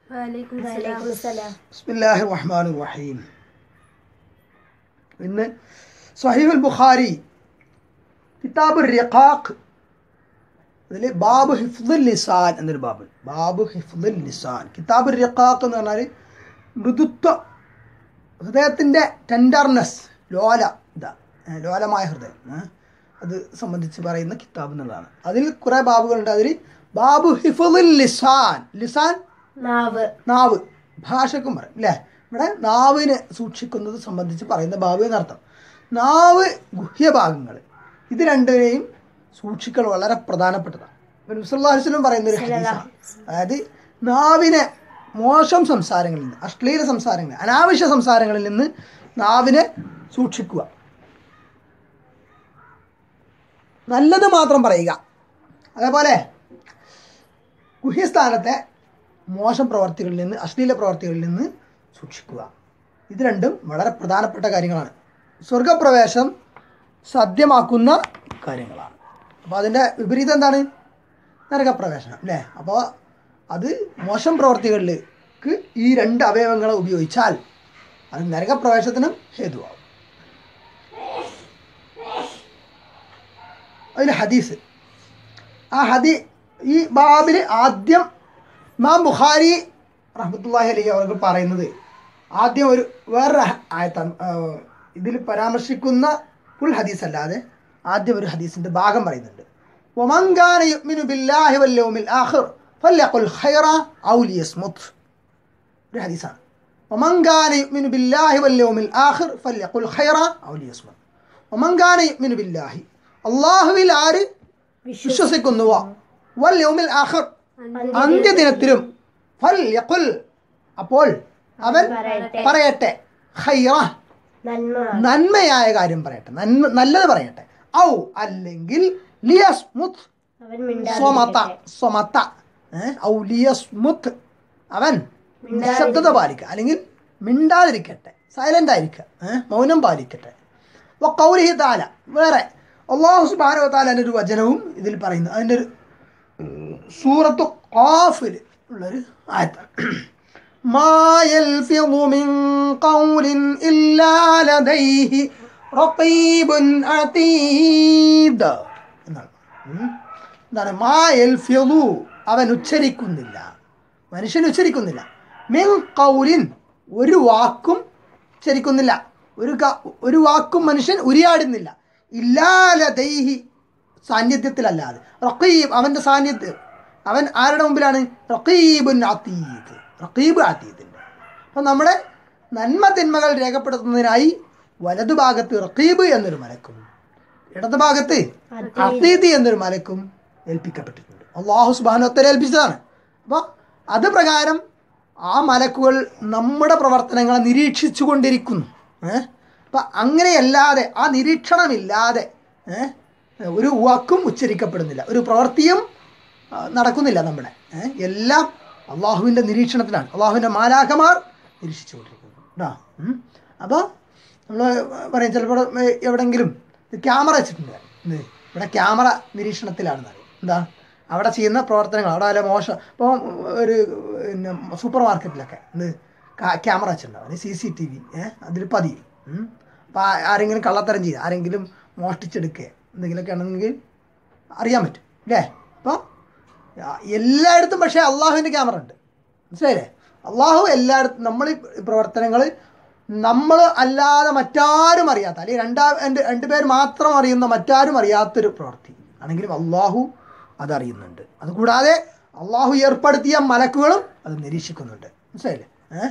വലൈക്കും വലൈക്കും സലാം ബിസ്മില്ലാഹി റഹ്മാൻ റഹീം ഇന്ന് സഹീഹുൽ ബുഖാരി കിതാബ് റിഖാഖ് അതിൽ ബാബ് ഹിഫ്ദുൽ ലിസാൻ എന്നൊരു ബാബ് ബാബ് ഹിഫ്ദുൽ ലിസാൻ കിതാബ് റിഖാഖ് എന്ന് പറഞ്ഞാൽ മൃദുത്വ ഹൃദയത്തിൻ്റെ ടെൻഡർനെസ് ലോല ഇതാ ഏ, ലോലമായ ഹൃദയം ഏ, അത് സംബന്ധിച്ച് പറയുന്ന കിതാബ് എന്നുള്ളതാണ് അതിൽ കുറേ ബാബുകളുണ്ട് അതിൽ ബാബു ഹിഫുൽ ലിസാൻ ലിസാൻ നാവ് നാവ് ഭാഷക്കും പറയും അല്ലേ ഇവിടെ നാവിനെ സൂക്ഷിക്കുന്നത് സംബന്ധിച്ച് പറയുന്ന ബാബു എന്നർത്ഥം നാവ് ഗുഹ്യഭാഗങ്ങൾ ഇത് രണ്ടിനെയും സൂക്ഷിക്കൽ വളരെ പ്രധാനപ്പെട്ടതാണ് മുസ്ലാസ്ലം പറയുന്ന ഒരു ഹദീസാണ് അതായത് നാവിനെ മോശം സംസാരങ്ങളിൽ നിന്ന് അശ്ലീല സംസാരങ്ങൾ അനാവശ്യ സംസാരങ്ങളിൽ നിന്ന് നാവിനെ സൂക്ഷിക്കുക നല്ലത് മാത്രം പറയുക അതേപോലെ ഗുഹ്യസ്ഥാനത്തെ മോശം പ്രവർത്തികളിൽ നിന്ന് അശ്ലീല പ്രവർത്തികളിൽ നിന്ന് സൂക്ഷിക്കുക ഇത് രണ്ടും വളരെ പ്രധാനപ്പെട്ട കാര്യങ്ങളാണ് സ്വർഗപ്രവേശം സാധ്യമാക്കുന്ന കാര്യങ്ങളാണ് അപ്പോൾ അതിൻ്റെ വിപരീതം എന്താണ് നരകപ്രവേശനം അല്ലേ അപ്പോൾ അത് മോശം പ്രവർത്തികളിലേക്ക് ഈ രണ്ട് അവയവങ്ങളെ ഉപയോഗിച്ചാൽ അത് നരകപ്രവേശത്തിനും ഹേതുവാകും അതിൽ ഹദീസ് ആ ഹദി ഈ ബാബിൽ ആദ്യം ഇമാം ബുഖാരി റഹ്മത്തുള്ളാഹി അലൈഹി അവർക്ക് പറയുന്നത് ആദ്യം ഒരു വേറൊരു ആയത്താണ് ഇതിൽ പരാമർശിക്കുന്ന ഫുൾ ഹദീസ് അല്ലാതെ ആദ്യം ഒരു ഹദീസിന്റെ ഭാഗം പറയുന്നുണ്ട് ومن كان يؤمن بالله واليوم الآخر فليقل خيرا أو ليصمت ഒരു ഹദീസാണ് ومن كان يؤمن بالله واليوم الآخر فليقل خيرا أو ليصمت ومن كان يؤمن بالله അള്ളാഹുവിൽ ആര് വിശ്വസിക്കുന്നുവോ വൽ യൗമിൽ ആഖിർ അന്ത്യദിനത്തിലും ഫൽ യഖുൽ അപ്പോൾ അവൻ പറയട്ടെ. പറയട്ടെ ഖൈറ നന്മ നന്മയായ കാര്യം പറയട്ടെ നന്മ നല്ലത് പറയട്ടെ ഔ അല്ലെങ്കിൽ ലിയസ്മുത്ത് അവൻ സ്വമത മിണ്ടാതിരിക്കട്ടെ. സ്വമത ഏ? ഔ ലിയസ്മുത്ത് അവൻ നിശബ്ദത പാലിക്കുക അല്ലെങ്കിൽ മിണ്ടാതിരിക്കട്ടെ സൈലന്റ് ആയിരിക്കുക ഏ? മൗനം പാലിക്കട്ടെ വ കൗലിഹി താല വേറെ അള്ളാഹു സുബാനോ താലാൻ്റെ ഒരു വചനവും ഇതിൽ പറയുന്നു അതിൻ്റെ ഒരു സൂറത്ത് ഖാഫിൽ ഉള്ളൊരു ആയത്താണ് ما يلفظ من قول إلا لديه رقيب عتيد എന്നാണ് ഉം. എന്താണ് മാ യൽഫിളു അവൻ ഉച്ചരിക്കുന്നില്ല മനുഷ്യൻ ഉച്ചരിക്കുന്നില്ല മിൻ കൗലിൻ ഒരു വാക്കും ഉച്ചരിക്കുന്നില്ല ഒരു ക- ഒരു വാക്കും മനുഷ്യൻ ഉരിയാടുന്നില്ല ഇല്ലാലതൈഹി സാന്നിധ്യത്തിലല്ലാതെ റഖീബ് അവൻ്റെ സാന്നിധ്യം അവൻ ആരുടെ മുമ്പിലാണ് റഖീബുൻ അതീദ് റഖീബ് അതീദിൻ്റെ അപ്പം നമ്മുടെ നന്മ തിന്മകൾ രേഖപ്പെടുത്തുന്നതിനായി വലതുഭാഗത്ത് റഖീബ് എന്നൊരു മലക്കും ഇടതുഭാഗത്ത് അതീദ് എന്നൊരു മലക്കും ഏൽപ്പിക്കപ്പെട്ടിട്ടുണ്ട് അള്ളാഹു സുബാനോത്തര ഏൽപ്പിച്ചതാണ് അപ്പോൾ അത് പ്രകാരം ആ മലക്കുകൾ നമ്മുടെ പ്രവർത്തനങ്ങളെ നിരീക്ഷിച്ചു കൊണ്ടിരിക്കുന്നു ഏഹ് അപ്പം അങ്ങനെയല്ലാതെ ആ നിരീക്ഷണമില്ലാതെ ഏഹ് ഒരു വാക്കും ഉച്ചരിക്കപ്പെടുന്നില്ല ഒരു പ്രവൃത്തിയും ആ, നടക്കുന്നില്ല നമ്മുടെ ഏഹ് എല്ലാം അള്ളാഹുവിൻ്റെ നിരീക്ഷണത്തിലാണ് അള്ളാഹുവിൻ്റെ മാലാഖമാർ നിരീക്ഷിച്ചുകൊണ്ടിരിക്കുന്നു കേട്ടോ അപ്പോൾ നമ്മൾ പറയും ചിലപ്പോൾ എവിടെങ്കിലും ക്യാമറ വെച്ചിട്ടുണ്ട് എന്ത് ഇവിടെ ക്യാമറ നിരീക്ഷണത്തിലാണെന്ന് അറിയും എന്താ അവിടെ ചെയ്യുന്ന പ്രവർത്തനങ്ങൾ അവിടെ വല്ല മോശം ഇപ്പോൾ ഒരു പിന്നെ സൂപ്പർ മാർക്കറ്റിലൊക്കെ എന്ത് കാ- ക്യാമറ വെച്ചിട്ടുണ്ടാവും സി സി ടി വി ഏഹ് അതിൽ പതിയും അപ്പോൾ ആരെങ്കിലും കള്ളത്തരം ചെയ്യുക ആരെങ്കിലും മോഷ്ടിച്ചെടുക്കുക എന്തെങ്കിലുമൊക്കെ ആണെങ്കിൽ അറിയാൻ പറ്റും അല്ലേ അപ്പോൾ എല്ലായിടത്തും പക്ഷേ അള്ളാഹുവിൻ്റെ ക്യാമറ ഉണ്ട് മനസ്സിലായില്ലേ അള്ളാഹു എല്ലായിടത്തും നമ്മൾ ഈ പ്രവർത്തനങ്ങൾ നമ്മൾ അല്ലാതെ മറ്റാരും അറിയാത്ത അല്ലെങ്കിൽ രണ്ടാ രണ്ട് രണ്ട് പേര് മാത്രം അറിയുന്ന മറ്റാരും അറിയാത്തൊരു പ്രവൃത്തി ആണെങ്കിലും അള്ളാഹു അതറിയുന്നുണ്ട് അതുകൂടാതെ അള്ളാഹു ഏർപ്പെടുത്തിയ മലക്കുകളും അത് നിരീക്ഷിക്കുന്നുണ്ട് മനസ്സിലായില്ലേ ഏഹ്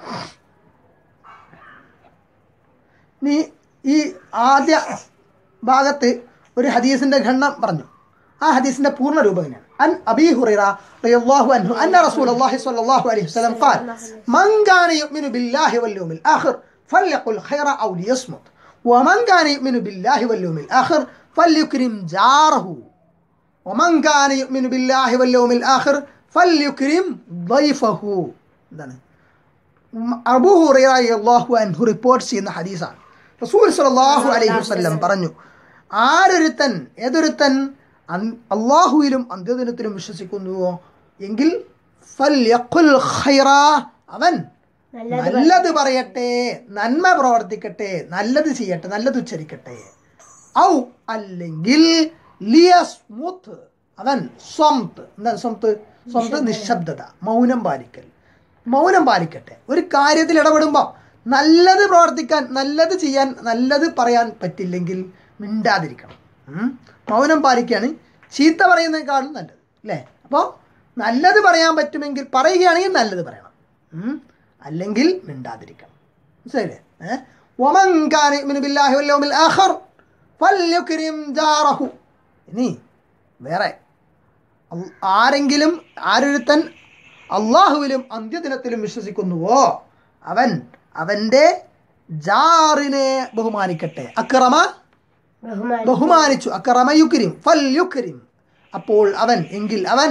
നീ ഈ ആദ്യ ഭാഗത്ത് ഒരു ഹദീസിന്റെ ഖണ്ഡം പറഞ്ഞു ആ ഹദീസിന്റെ പൂർണ്ണ രൂപം എങ്ങനെയാണ് അൻ അബീ ഹുറൈറ റളിയല്ലാഹു അൻഹു അന്ന റസൂലുള്ളാഹി സ്വല്ലല്ലാഹു അലൈഹി വസല്ലം ഖാൽ മൻ കാന യുഅ്മിനു ബില്ലാഹി വൽ യൗമിൽ ആഖിർ ഫൽയഖുൽ ഖൈറ ഔ ലിയസ്മുത് വമൻ കാന യുഅ്മിനു ബില്ലാഹി വൽ യൗമിൽ ആഖിർ ഫൽയുക്രിം ജാറഹു ومن كان يؤمن بالله واليوم الآخر فليكرم ضيفه എന്താണ് അബൂ ഹുറൈറ റളിയല്ലാഹു അൻഹു റിപ്പോർട്ട് ചെയ്യുന്ന ഹദീസാണ് റസൂൽ സല്ലല്ലാഹു അലൈഹി വസല്ലം പറഞ്ഞു ആരൊരുത്തൻ ഏതൊരുത്തൻ അൻ- അള്ളാഹുവിലും അന്ത്യദിനത്തിലും വിശ്വസിക്കുന്നുവോ എങ്കിൽ ഫൽയഖുൽ ഖൈറ അവൻ നല്ലത് നല്ലത് പറയട്ടെ നന്മ പ്രവർത്തിക്കട്ടെ നല്ലത് ചെയ്യട്ടെ നല്ലത് ഉച്ചരിക്കട്ടെ ഔ അല്ലെങ്കിൽ ലിയസ്മുത്ത് അവൻ സ്വംത്ത് എന്താണ് സ്വംത്ത് സ്വംത്ത് നിശബ്ദത മൗനം പാലിക്കൽ മൗനം പാലിക്കട്ടെ ഒരു കാര്യത്തിൽ ഇടപെടുമ്പോൾ നല്ലത് പ്രവർത്തിക്കാൻ നല്ലത് ചെയ്യാൻ നല്ലത് പറയാൻ പറ്റില്ലെങ്കിൽ മിണ്ടാതിരിക്കണം ഉം. മൗനം പാലിക്കുകയാണ് ചീത്ത പറയുന്നതിനേക്കാളും നല്ലത് അല്ലേ അപ്പോൾ നല്ലത് പറയാൻ പറ്റുമെങ്കിൽ പറയുകയാണെങ്കിൽ നല്ലത് പറയണം ഉം. അല്ലെങ്കിൽ മിണ്ടാതിരിക്കണം മനസ്സിലായില്ലേ ഏഹ് ومن كان يؤمن بالله واليوم الآخر فليكرم جاره ഇനി വേറെ അൽ- ആരെങ്കിലും ആരൊരുത്തൻ അള്ളാഹുവിലും അന്ത്യദിനത്തിലും വിശ്വസിക്കുന്നുവോ അവൻ അവൻ്റെ ജാറിനെ ബഹുമാനിക്കട്ടെ അക്രമ ബഹുമാനം ബഹുമാനിച്ചു അക്രമ യുക്രിം ഫൽ യുക്രിം അപ്പോൾ അവൻ എങ്കിൽ അവൻ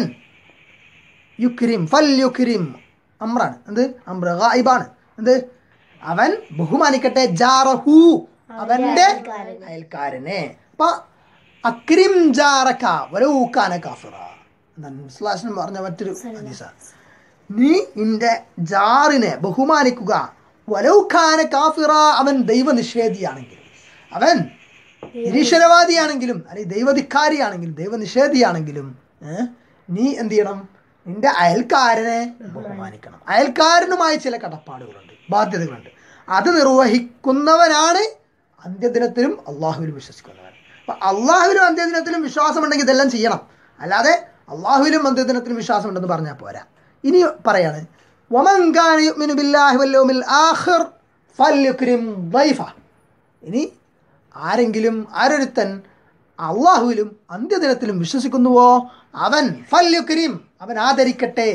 യുക്രിം ഫൽ യുക്രിം അമ്രാണ് എന്ത് അമ്ര ഗായിബാണ് എന്ത് അവൻ ബഹുമാനിക്കട്ടെ ജാറഹു അവന്റെ അയൽക്കാരനെ. അയൽക്കാരനെ അപ്പൊ അക്രിം ജാറക വലൂക്കാന കാഫിറ എന്നാണ് മുസ്ലാസിനും പറഞ്ഞ മറ്റൊരു ഹദീസാണ് നീ നിന്റെ ജാറിനെ ബഹുമാനിക്കുക വലൗഖാന കാഫിറ അവൻ ദൈവനിഷേധിയാണെങ്കിലും അവൻ നിരീശ്വരവാദിയാണെങ്കിലും അല്ലെങ്കിൽ ദൈവധിക്കാരിയാണെങ്കിലും ദൈവനിഷേധിയാണെങ്കിലും ഏ, നീ എന്ത് ചെയ്യണം നിന്റെ അയൽക്കാരനെ ബഹുമാനിക്കണം അയൽക്കാരനുമായി ചില കടപ്പാടുകളുണ്ട് ബാധ്യതകളുണ്ട് അത് നിർവഹിക്കുന്നവനാണ് അന്ത്യദിനത്തിലും അള്ളാഹുവിലും വിശ്വസിക്കുന്നവൻ അപ്പൊ അള്ളാഹുവിലും അന്ത്യദിനത്തിലും വിശ്വാസമുണ്ടെങ്കിൽ ഇതെല്ലാം ചെയ്യണം അല്ലാതെ അള്ളാഹുവിലും അന്ത്യദിനത്തിലും വിശ്വാസമുണ്ടെന്ന് പറഞ്ഞാൽ പോരാ ഇനി പറയാണ് ومن كان يؤمن بالله واليوم الآخر فليكرم ضيفه ഇനി ആരെങ്കിലും ആരൊരുത്തൻ അള്ളാഹുവിലും അന്ത്യദിനത്തിലും വിശ്വസിക്കുന്നുവോ അവൻ ഫല്യുക്രീം അവൻ ആദരിക്കട്ടെ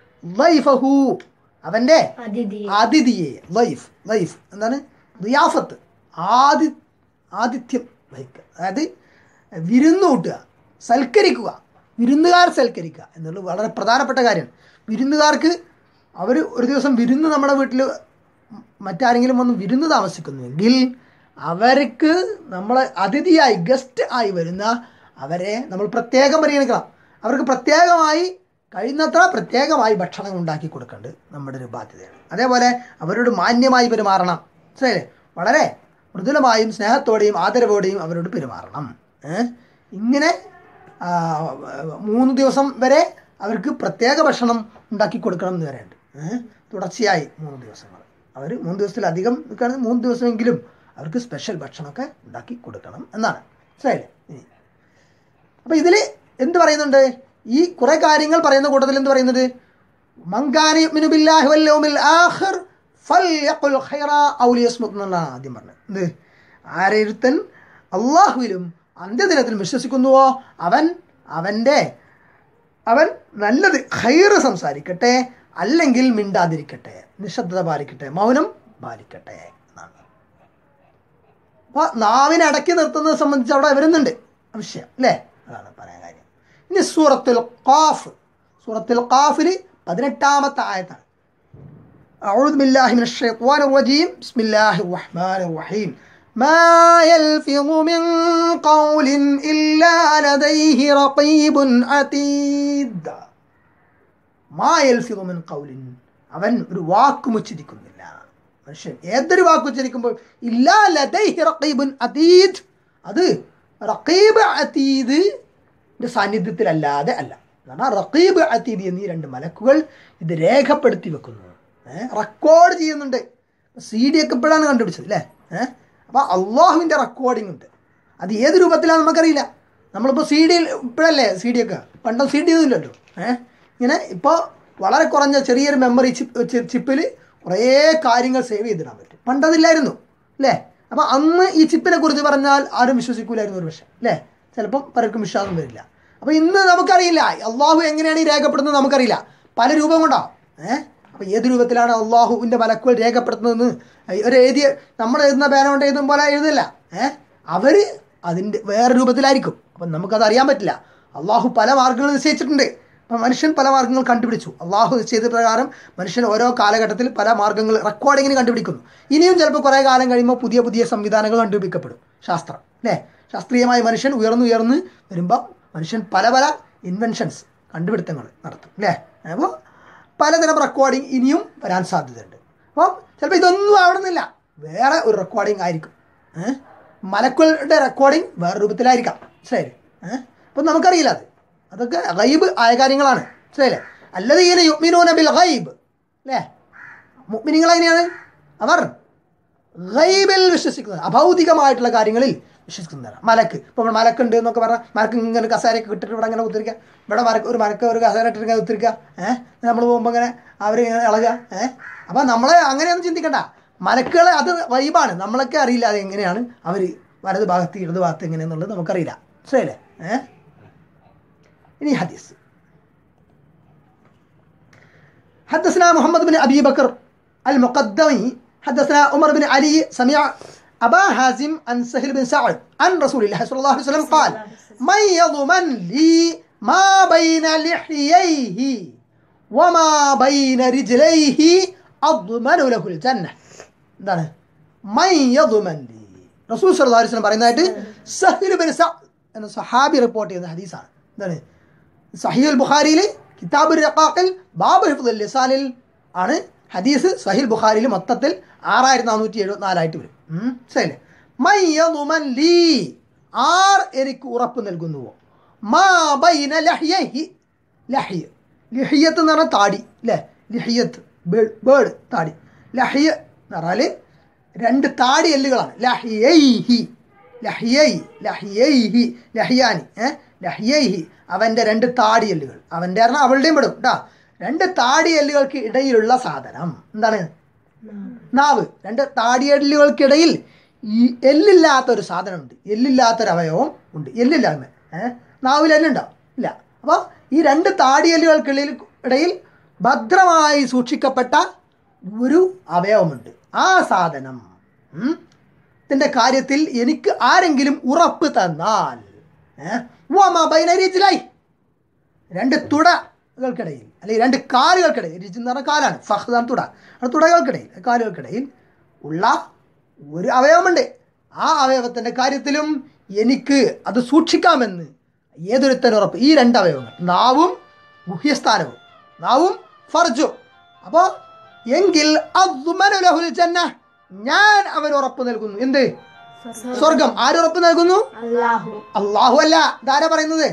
ലൈഫഹു അവൻ്റെ അതിഥി അതിഥിയെ ലൈഫ് ലൈഫ് എന്താണ് റിയാഫത്ത് ആദി ആതിഥ്യം വഹിക്കുക അതായത് വിരുന്ന് കൂട്ടുക സൽക്കരിക്കുക വിരുന്നുകാർ സൽക്കരിക്കുക എന്നുള്ളത് വളരെ പ്രധാനപ്പെട്ട കാര്യമാണ് വിരുന്നുകാർക്ക് അവർ ഒരു ദിവസം വിരുന്ന് നമ്മുടെ വീട്ടിൽ മറ്റാരെങ്കിലും വന്ന് വിരുന്ന് താമസിക്കുന്നുവെങ്കിൽ അവർക്ക് നമ്മൾ അതിഥിയായി ഗസ്റ്റ് ആയി വരുന്ന അവരെ നമ്മൾ പ്രത്യേകം പരിഗണിക്കണം അവർക്ക് പ്രത്യേകമായി കഴിയുന്നത്ര പ്രത്യേകമായി ഭക്ഷണം ഉണ്ടാക്കി കൊടുക്കേണ്ടത് നമ്മുടെ ഒരു ബാധ്യതയാണ് അതേപോലെ അവരോട് മാന്യമായി പെരുമാറണം മനസ്സിലായില്ലേ വളരെ മൃദുലമായും സ്നേഹത്തോടെയും ആദരവോടെയും അവരോട് പെരുമാറണം ഏ? ഇങ്ങനെ ആ, മൂന്ന് ദിവസം വരെ അവർക്ക് പ്രത്യേക ഭക്ഷണം ഉണ്ടാക്കി കൊടുക്കണം എന്ന് വരെയുണ്ട് ഏ? തുടർച്ചയായി മൂന്ന് ദിവസങ്ങൾ അവർ മൂന്ന് ദിവസത്തിലധികം നിൽക്കുകയാണെങ്കിൽ മൂന്ന് ദിവസമെങ്കിലും അവർക്ക് സ്പെഷ്യൽ ഭക്ഷണമൊക്കെ ഉണ്ടാക്കി കൊടുക്കണം എന്നാണ് മനസ്സിലായില്ലേ ഇനി അപ്പോൾ ഇതിൽ എന്ത് പറയുന്നുണ്ട് ഈ കുറേ കാര്യങ്ങൾ പറയുന്ന കൂട്ടത്തിൽ എന്ത് പറയുന്നത് മങ്കാനി യുഅ്മിനു ബില്ലാഹി വൽ യൗമിൽ ആഖിർ ഫൽയഖുൽ ഖൈറ ഔ ലിയസ്മുത് എന്നാണ് ആദ്യം പറഞ്ഞത് എന്ത് ആരൊരുത്തൻ അള്ളാഹുവിലും അന്ത്യദിനത്തിലും വിശ്വസിക്കുന്നുവോ അവൻ അവൻ്റെ അവൻ നല്ലത് ഖൈറ് സംസാരിക്കട്ടെ അല്ലെങ്കിൽ മിണ്ടാതിരിക്കട്ടെ നിശബ്ദത പാലിക്കട്ടെ മൗനം പാലിക്കട്ടെ എന്നാണ് അപ്പോൾ നാവിനെ അടക്കി നിർത്തുന്നത് സംബന്ധിച്ച് അവിടെ വരുന്നുണ്ട് വിഷയം അല്ലേ അതാണ് പറയാൻ കാര്യം ഇനി സൂറത്തുൽ ഖാഫ് സൂറത്തുൽ ഖാഫിൽ പതിനെട്ടാമത്തെ ആയത്താണ് أعوذ بالله من الشيطان الرجيم بسم الله الرحمن الرحيم ما يلفظ من قول إلا لديه رقيب عتيد ما يلفظ من قول അവൻ ഒരു വാക്കും ഉച്ചരിക്കുന്നില്ല മനുഷ്യൻ ഏതൊരു വാക്ക് ഉച്ചരിക്കുമ്പോൾ ഇല്ലാ ലദൈഹി റഖീബുൻ അതീദ് അത് റഖീബ് അതീദ് സാന്നിധ്യത്തിലല്ലാതെ അല്ല കാരണം റഖീബ് അതീദ് എന്നീ രണ്ട് മലക്കുകൾ ഇത് രേഖപ്പെടുത്തി വെക്കുന്നു ഏഹ് റെക്കോർഡ് ചെയ്യുന്നുണ്ട് സി ഡി ഒക്കെ ഇപ്പോഴാണ് കണ്ടുപിടിച്ചത് അല്ലേ ഏഹ് അപ്പോൾ അള്ളാഹുവിൻ്റെ റെക്കോർഡിംഗ് ഉണ്ട് അത് ഏത് രൂപത്തിലാണെന്ന് നമുക്കറിയില്ല നമ്മളിപ്പോൾ സി ഡി ഇപ്പോഴല്ലേ സി ഡി ഒക്കെ പണ്ടും സി ഡി ഒന്നുമില്ലല്ലോ ഏഹ് ഇങ്ങനെ ഇപ്പോൾ വളരെ കുറഞ്ഞ ചെറിയൊരു മെമ്മറി ചിപ്പ് ചിപ്പിൽ കുറേ കാര്യങ്ങൾ സേവ് ചെയ്തിടാൻ പറ്റും പണ്ടതില്ലായിരുന്നു അല്ലേ അപ്പോൾ അന്ന് ഈ ചിപ്പിനെ കുറിച്ച് പറഞ്ഞാൽ ആരും വിശ്വസിക്കൂലായിരുന്നു ഒരു പക്ഷേ അല്ലേ ചിലപ്പം പലർക്കും വിശ്വാസം വരില്ല അപ്പോൾ ഇന്ന് നമുക്കറിയില്ല അള്ളാഹു എങ്ങനെയാണ് ഈ രേഖപ്പെടുന്നത് നമുക്കറിയില്ല പല രൂപം കൊണ്ടാവും ഏഹ് അപ്പോൾ ഏത് രൂപത്തിലാണ് അള്ളാഹുവിൻ്റെ മലക്കുകൾ രേഖപ്പെടുത്തുന്നതെന്ന് ഒരു എഴുതിയ നമ്മൾ എഴുതുന്ന പേന കൊണ്ട് എഴുതും പോലെ എഴുതില്ല ഏഹ് അവർ അതിൻ്റെ വേറെ രൂപത്തിലായിരിക്കും അപ്പം നമുക്കത് അറിയാൻ പറ്റില്ല അള്ളാഹു പല മാർഗങ്ങൾ നിശ്ചയിച്ചിട്ടുണ്ട് അപ്പം മനുഷ്യൻ പല മാർഗങ്ങൾ കണ്ടുപിടിച്ചു അള്ളാഹു നിശ്ചയിച്ച പ്രകാരം മനുഷ്യൻ ഓരോ കാലഘട്ടത്തിൽ പല മാർഗങ്ങൾ റെക്കോർഡിങ്ങിന് കണ്ടുപിടിക്കുന്നു ഇനിയും ചിലപ്പോൾ കുറേ കാലം കഴിയുമ്പോൾ പുതിയ പുതിയ സംവിധാനങ്ങൾ കണ്ടുപിടിക്കപ്പെടും ശാസ്ത്രം അല്ലേ ശാസ്ത്രീയമായി മനുഷ്യൻ ഉയർന്നു ഉയർന്ന് വരുമ്പോൾ മനുഷ്യൻ പല പല ഇൻവെൻഷൻസ് കണ്ടുപിടുത്തങ്ങൾ നടത്തും അല്ലേ അപ്പോൾ പലതരം റെക്കോർഡിംഗ് ഇനിയും വരാൻ സാധ്യതയുണ്ട് അപ്പം ചിലപ്പോൾ ഇതൊന്നും ആവണമെന്നില്ല വേറെ ഒരു റെക്കോർഡിംഗ് ആയിരിക്കും ഏഹ് മലക്കുകളുടെ റെക്കോർഡിംഗ് വേറെ രൂപത്തിലായിരിക്കാം മനസ്സിലായില്ലേ ഏഹ് അപ്പം നമുക്കറിയില്ല അത് അതൊക്കെ ഗൈബ് ആയ കാര്യങ്ങളാണ് മനസ്സിലായില്ലേ അല്ലതീന യുഗ്മിനൂന ബിൽ ഗൈബ് അല്ലേ മുഗ്മിനിങ്ങൾ എങ്ങനെയാണ് അവർ ഗൈബിൽ വിശ്വസിക്കുന്നത് അഭൗതികമായിട്ടുള്ള കാര്യങ്ങളിൽ വിശ്വസിക്കുന്നതാണ് മലക്ക് ഇപ്പോൾ ഇവിടെ മലക്കുണ്ട് എന്നൊക്കെ പറഞ്ഞാൽ മലക്ക് ഇങ്ങനെ കസേരയൊക്കെ ഇട്ടിട്ട് ഇവിടെ ഇങ്ങനെ കുത്തിരിക്കുക ഇവിടെ മരക്ക് ഒരു മരക്ക് ഒരു കസേര ഇട്ടിട്ട് ഇങ്ങനെ കുത്തിരിക്കുക ഏഹ് നമ്മൾ പോകുമ്പോൾ ഇങ്ങനെ അവർ ഇങ്ങനെ ഇളകുക ഏഹ് അപ്പം നമ്മളെ അങ്ങനെയൊന്നും ചിന്തിക്കണ്ട മലക്കുകൾ അത് വൈബാണ് നമ്മളൊക്കെ അറിയില്ല അത് എങ്ങനെയാണ് അവർ വലത് ഭാഗത്ത് ഇടത് ഭാഗത്ത് എങ്ങനെയാണെന്നുള്ളത് നമുക്കറിയില്ല മനസ്സിലായില്ലേ ഏഹ് ഇനി ഹദീസ് حدثنا محمد بن أبي بكر المقدمي حدثنا عمر بن علي سمع أبا حازم عن سهل بن سعد عن رسول الله صلى الله عليه وسلم قال من يضمن لي ما بين لحييه وما بين رجليه أضمن له الجنة എന്താണ് മൈ യضمن لي റസൂൽ സല്ലല്ലാഹു അലൈഹി വസല്ലം പറയുന്നതായിട്ട് സഹിൽ ബിൻ സഅദ് എന്ന സഹാബി റിപ്പോർട്ട് ചെയ്യുന്ന ഹദീസാണ് എന്താണ് സഹീൽ ബുഖാരിയിൽ കിതാബുൽ റഖാഖിൽ ബാബ് ഹിഫ്ദുൽ ലിസാനിൽ ആണ് ഹദീസ് സഹിൽ ബുഖാരിയിൽ മൊത്തത്തിൽ ആറായിരത്തി നാനൂറ്റി എഴുപത്തിനാലായിട്ട് വരും ഉം, ശരിയല്ലേ മൈ യضمن ലീ ആർ എനിക്ക് ഉറപ്പ് നൽകുന്നുവോ മാ ബൈന ലഹ്യഹി ലഹ്യ ലഹിയത്ത് എന്ന് പറഞ്ഞാൽ താടി അല്ലേ ലഹിയത്ത് ബേഡ് ബേഡ് താടി ലഹിയ എന്ന് പറഞ്ഞാൽ രണ്ട് താടി എല്ലുകളാണ് ലഹിയൈഹി ലഹിയൈ ലഹിയൈഹി ലഹിയാനി ഏ ലഹിയൈഹി അവൻ്റെ രണ്ട് താടി എല്ലുകൾ അവൻ്റെ പറഞ്ഞാൽ അവളുടെയും പെടും കേട്ടോ രണ്ട് താടി എല്ലുകൾക്ക് ഇടയിലുള്ള സാധനം എന്താണ് നാവ് രണ്ട് താടിയെല്ലുകൾക്കിടയിൽ ഈ എല്ലില്ലാത്ത ഒരു സാധനമുണ്ട് എല്ലില്ലാത്തൊരു അവയവം ഉണ്ട് എല്ലില്ലായ്മ ഏഹ് നാവിൽ എല്ലുണ്ടോ ഇല്ല അപ്പോൾ ഈ രണ്ട് താടിയെല്ലുകൾക്കിടയിൽ ഇടയിൽ ഭദ്രമായി സൂക്ഷിക്കപ്പെട്ട ഒരു അവയവമുണ്ട് ആ സാധനം ഉം, ഇതിൻ്റെ കാര്യത്തിൽ എനിക്ക് ആരെങ്കിലും ഉറപ്പ് തന്നാൽ ഏഹ് വമ ബൈന രിജ്ലൈ രണ്ട് തുടകൾക്കിടയിൽ അല്ലെങ്കിൽ രണ്ട് കാലുകൾക്കിടയിൽ രിജ് എന്ന് പറഞ്ഞ കാലാണ് ഫഹ്ദാൻ തുട ആ തുടകൾക്കിടയിൽ കാലുകൾക്കിടയിൽ ഉള്ള ഒരു അവയവമുണ്ട് ആ അവയവത്തിൻ്റെ കാര്യത്തിലും എനിക്ക് അത് സൂക്ഷിക്കാമെന്ന് ഏതൊരുത്തനും ഉറപ്പ് ഈ രണ്ട് അവയവങ്ങൾ നാവും ഗുഹ്യസ്ഥാനവും നാവും ഫർജും അപ്പോൾ എങ്കിൽ അദ്മനു ലഹുൽ ജന്ന ഞാൻ അവന് ഉറപ്പ് നൽകുന്നു എന്ത് സ്വർഗം ആരുറപ്പ് നൽകുന്നു അല്ലാഹു അള്ളാഹു അല്ല ഇതാരാ പറയുന്നത്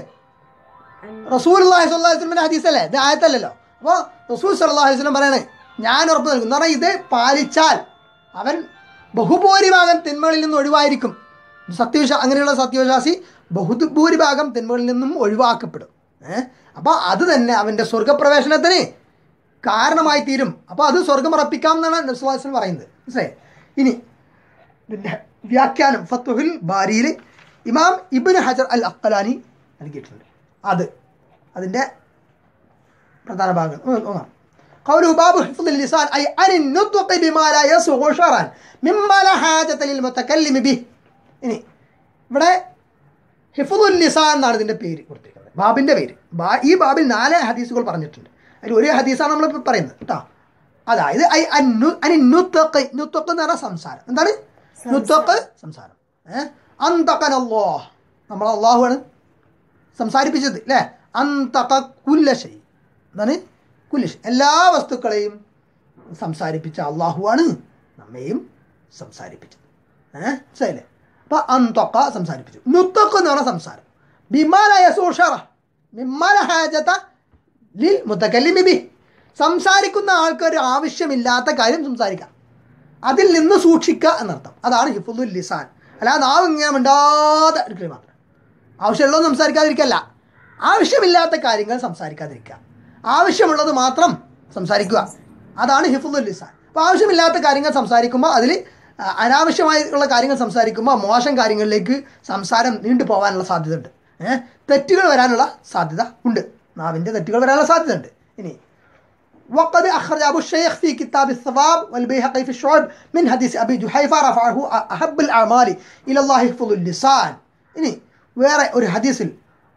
റസൂൽ അള്ളാഹിസ്വല്ലാസ്ലമിന്റെ ഹദീസ് അല്ലേ ഇത് ആയത്തല്ലല്ലോ അപ്പോൾ റസൂൽ സല്ലാഹു വസ്ലം പറയണേ ഞാൻ ഉറപ്പ് നൽകും എന്ന് പറഞ്ഞാൽ ഇത് പാലിച്ചാൽ അവൻ ബഹുഭൂരിഭാഗം തിന്മകളിൽ നിന്ന് ഒഴിവായിരിക്കും സത്യവിശ്വാ അങ്ങനെയുള്ള സത്യവിശ്വാസി ബഹുഭൂരിഭാഗം തിന്മകളിൽ നിന്നും ഒഴിവാക്കപ്പെടും ഏഹ് അപ്പോൾ അത് തന്നെ അവൻ്റെ സ്വർഗപ്രവേശനത്തിന് കാരണമായി തീരും അപ്പോൾ അത് സ്വർഗം ഉറപ്പിക്കാം എന്നാണ് നബ്സുല്ലാസ്ലം പറയുന്നത് മനസ്സിലായി ഇനി ഇതിൻ്റെ വ്യാഖ്യാനം ഫത്തുഹുൽ ബാരിയിൽ ഇമാം ഇബിൻ ഹജർ അൽ അക്കലാനി നൽകിയിട്ടുണ്ട് അത് അതിൻ്റെ പ്രധാന ഭാഗം ഉം, ഒന്നാം قوله باب حفظ اللسان أي عن النطق بما لا يسوغ شرعا مما لا حاجة للمتكلم به ഇനി ഇവിടെ ഹിഫുദുൽ ലിസാൻ എന്നാണ് ഇതിൻ്റെ പേര് കൊടുത്തിരിക്കുന്നത് ബാബിൻ്റെ പേര് ബാ ഈ ബാബിൽ നാല് ഹദീസുകൾ പറഞ്ഞിട്ടുണ്ട് അതിൽ ഒരു ഹദീസാണ് നമ്മളിപ്പോൾ പറയുന്നത് കേട്ടോ അതായത് ഐ അന്നു അനി നുത്തക്ക് നുത്തക്ക് എന്ന് പറഞ്ഞാൽ സംസാരം എന്താണ് നുത്തക്ക് സംസാരം ഏഹ് അന്തക്കൻ അള്ളാഹ് നമ്മൾ അള്ളാഹുവാണ് സംസാരിപ്പിച്ചത് അല്ലേ അന്തക കുല്ലശൈ എന്താണ് കുല്ലശ് എല്ലാ വസ്തുക്കളെയും സംസാരിപ്പിച്ച അള്ളാഹുവാണ് നമ്മെയും സംസാരിപ്പിച്ചത് ഏഹ് ശരിയല്ലേ അപ്പോൾ അന്തൊക്ക സംസാരിപ്പിച്ചു നുത്തൊക്കെ എന്ന് പറഞ്ഞ സംസാരം ബിമാലായ സൂഷറ ബിമാല ഹാജത ലിൽ മുത്തക്കല്ലിമി ബി സംസാരിക്കുന്ന ആൾക്ക് ഒരു ആവശ്യമില്ലാത്ത കാര്യം സംസാരിക്കാം അതിൽ നിന്ന് സൂക്ഷിക്കുക എന്നർത്ഥം അതാണ് ഹിഫുദുൽ ലിസാൻ അല്ലാതെ നാവ് ഇങ്ങനെ മിണ്ടാതെ എടുക്കൽ മാത്രം ആവശ്യമുള്ളത് സംസാരിക്കാതിരിക്കല്ല ആവശ്യമില്ലാത്ത കാര്യങ്ങൾ സംസാരിക്കാതിരിക്കുക ആവശ്യമുള്ളത് മാത്രം സംസാരിക്കുക അതാണ് ഹിഫുദുൽ ലിസാൻ അപ്പോൾ ആവശ്യമില്ലാത്ത കാര്യങ്ങൾ സംസാരിക്കുമ്പോൾ അതിൽ അനാവശ്യമായിട്ടുള്ള കാര്യങ്ങൾ സംസാരിക്കുമ്പോൾ മോശം കാര്യങ്ങളിലേക്ക് സംസാരം നീണ്ടു പോകാനുള്ള സാധ്യത ഉണ്ട് ഏഹ് തെറ്റുകൾ വരാനുള്ള സാധ്യത ഉണ്ട് നാവിൻ്റെ തെറ്റുകൾ വരാനുള്ള സാധ്യത ഉണ്ട് ഇനി وقد أخرج أبو الشيخ في كتاب الثواب والبيهقي في الشعب من حديث أبي جحيفة رفعه أحب الأعمال إلى الله يحفظ اللسان ഇനി വേറെ ഒരു ഹദീസിൽ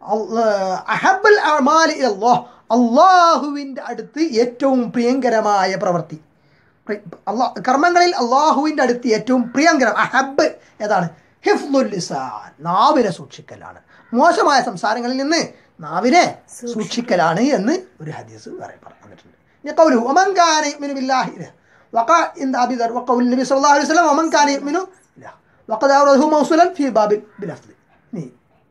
അഹബൽ അമാലി അള്ളാഹ് അള്ളാഹുവിൻ്റെ അടുത്ത് ഏറ്റവും പ്രിയങ്കരമായ പ്രവൃത്തി അള്ളാഹ് കർമ്മങ്ങളിൽ അള്ളാഹുവിൻ്റെ അടുത്ത് ഏറ്റവും പ്രിയങ്കരം അഹബ് ഏതാണ് ഹിഫ്ലുൽ ലിസാൻ നാവിനെ സൂക്ഷിക്കലാണ് മോശമായ സംസാരങ്ങളിൽ നിന്ന് നാവിനെ സൂക്ഷിക്കലാണ് എന്ന് ഒരു ഹദീസ് വേറെ പറഞ്ഞിട്ടുണ്ട് قوله ومن كان يؤمن بالله وقع عند ابي ذر وقول النبي صلى الله عليه وسلم ومن كان يؤمن بالله وقد اورده موصولا في باب بلفظ ني.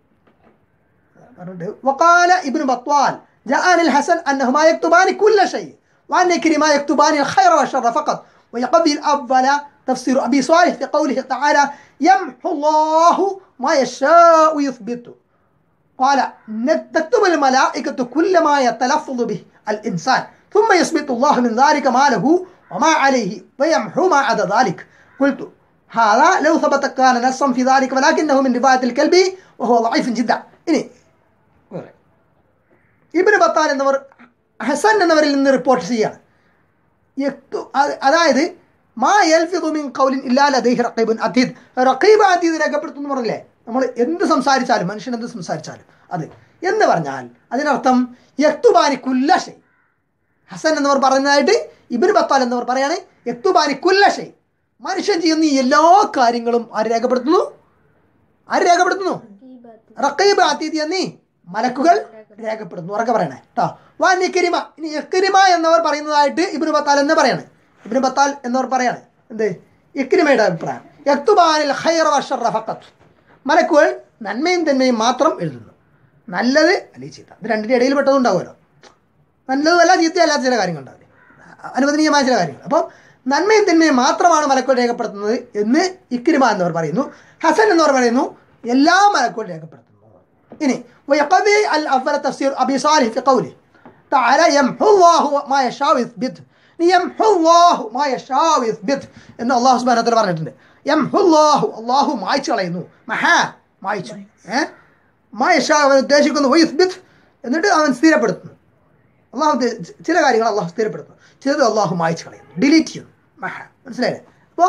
وقال ابن بطال جاء عن الحسن انهما يكتبان كل شيء وان كريما يكتبان الخير والشر فقط ويقضي الاول تفسير ابي صالح في قوله تعالى يمحو الله ما يشاء ويثبت قال تكتب الملائكة كل ما يتلفظ به الإنسان ثم يثبت الله من ذلك ما له وما عليه ويمحو ما عدا ذلك قلت هذا لو ثبت كان نصا في ذلك ولكنه من رواية الكلب وهو ضعيف جدا ഇനി ഇബിന് ബത്താൻ എന്നവർ ഹസൻ എന്നവരിൽ നിന്ന് റിപ്പോർട്ട് ചെയ്യാണ് യക്തു- അത് അതായത് മാ യൽഫിദു മിൻ ഖൗലിൻ ഇല്ലാ ലദൈഹി റഖീബുൻ അതീദ് റഖീബ് അതീദ് രേഖപ്പെടുത്തുന്നു പറഞ്ഞില്ലേ നമ്മൾ എന്ത് സംസാരിച്ചാലും മനുഷ്യൻ എന്ത് സംസാരിച്ചാലും അത് എന്ന് പറഞ്ഞാൽ അതിനർത്ഥം യക്തുബാനി കുല്ലഷൈ ഹസൻ എന്നവർ പറയുന്നതായിട്ട് ഇബിന് ബത്താൽ എന്നവർ പറയാണ് യക്തുബാനി കുല്ലഷൈ മനുഷ്യൻ ചെയ്യുന്ന ഈ എല്ലാ കാര്യങ്ങളും ആര് രേഖപ്പെടുത്തുന്നു ആര് രേഖപ്പെടുത്തുന്നു റഖീബ് അതീദ് എന്നീ മലക്കുകൾ രേഖപ്പെടുത്തുന്നു ഉറക്കെ പറയണേ കേട്ടോ വാൻ ഇക്കരിമ ഇനി ഇക്കരിമ എന്നവർ പറയുന്നതായിട്ട് ഇബ്നു ബത്താൽ എന്ന് പറയാണ് ഇബ്നു ബത്താൽ എന്നവർ പറയാണ് എന്ത് ഇക്രിമയുടെ അഭിപ്രായം യക്തുബാനിൽ ഖൈറ വശറ ഫഖത്ത് മലക്കുകൾ നന്മയും തിന്മയും മാത്രം എഴുതുന്നു നല്ലത് അല്ലെങ്കിൽ ചീത്ത ഇത് രണ്ടിൻ്റെ ഇടയിൽ പെട്ടതുണ്ടാവുമല്ലോ നല്ലതുമല്ല ചീത്തയല്ലാത്ത ചില കാര്യങ്ങളുണ്ടാവില്ലേ അനുവദനീയമായ ചില കാര്യങ്ങൾ അപ്പോൾ നന്മയും തിന്മയും മാത്രമാണ് മലക്കുകൾ രേഖപ്പെടുത്തുന്നത് എന്ന് ഇക്രിമ എന്നവർ പറയുന്നു ഹസൻ എന്നവർ പറയുന്നു എല്ലാ മലക്കുകൾ രേഖപ്പെടുത്തുന്നു ഇനി ويقضي الأول تفسير أبي صالح في قوله تعالى يمحو الله ما يشاء ويثبت يمحو الله ما يشاء ويثبت എന്ന് അള്ളാഹു സുബാനത്തിൽ പറഞ്ഞിട്ടുണ്ട് യംഹു അള്ളാഹു അള്ളാഹു മായ്ച്ചു കളയുന്നു മഹാ മായ്ച്ചു ഏഹ് മായഷാ അവൻ ഉദ്ദേശിക്കുന്നു വയുസ്ബിത്ത് എന്നിട്ട് അവൻ സ്ഥിരപ്പെടുത്തുന്നു അള്ളാഹു ഉദ്ദേ- ചില കാര്യങ്ങൾ അള്ളാഹു സ്ഥിരപ്പെടുത്തുന്നു ചിലത് അള്ളാഹു മായ്ച്ചു കളയുന്നു ഡിലീറ്റ് ചെയ്യുന്നു മഹ മനസ്സിലായില്ലേ അപ്പോൾ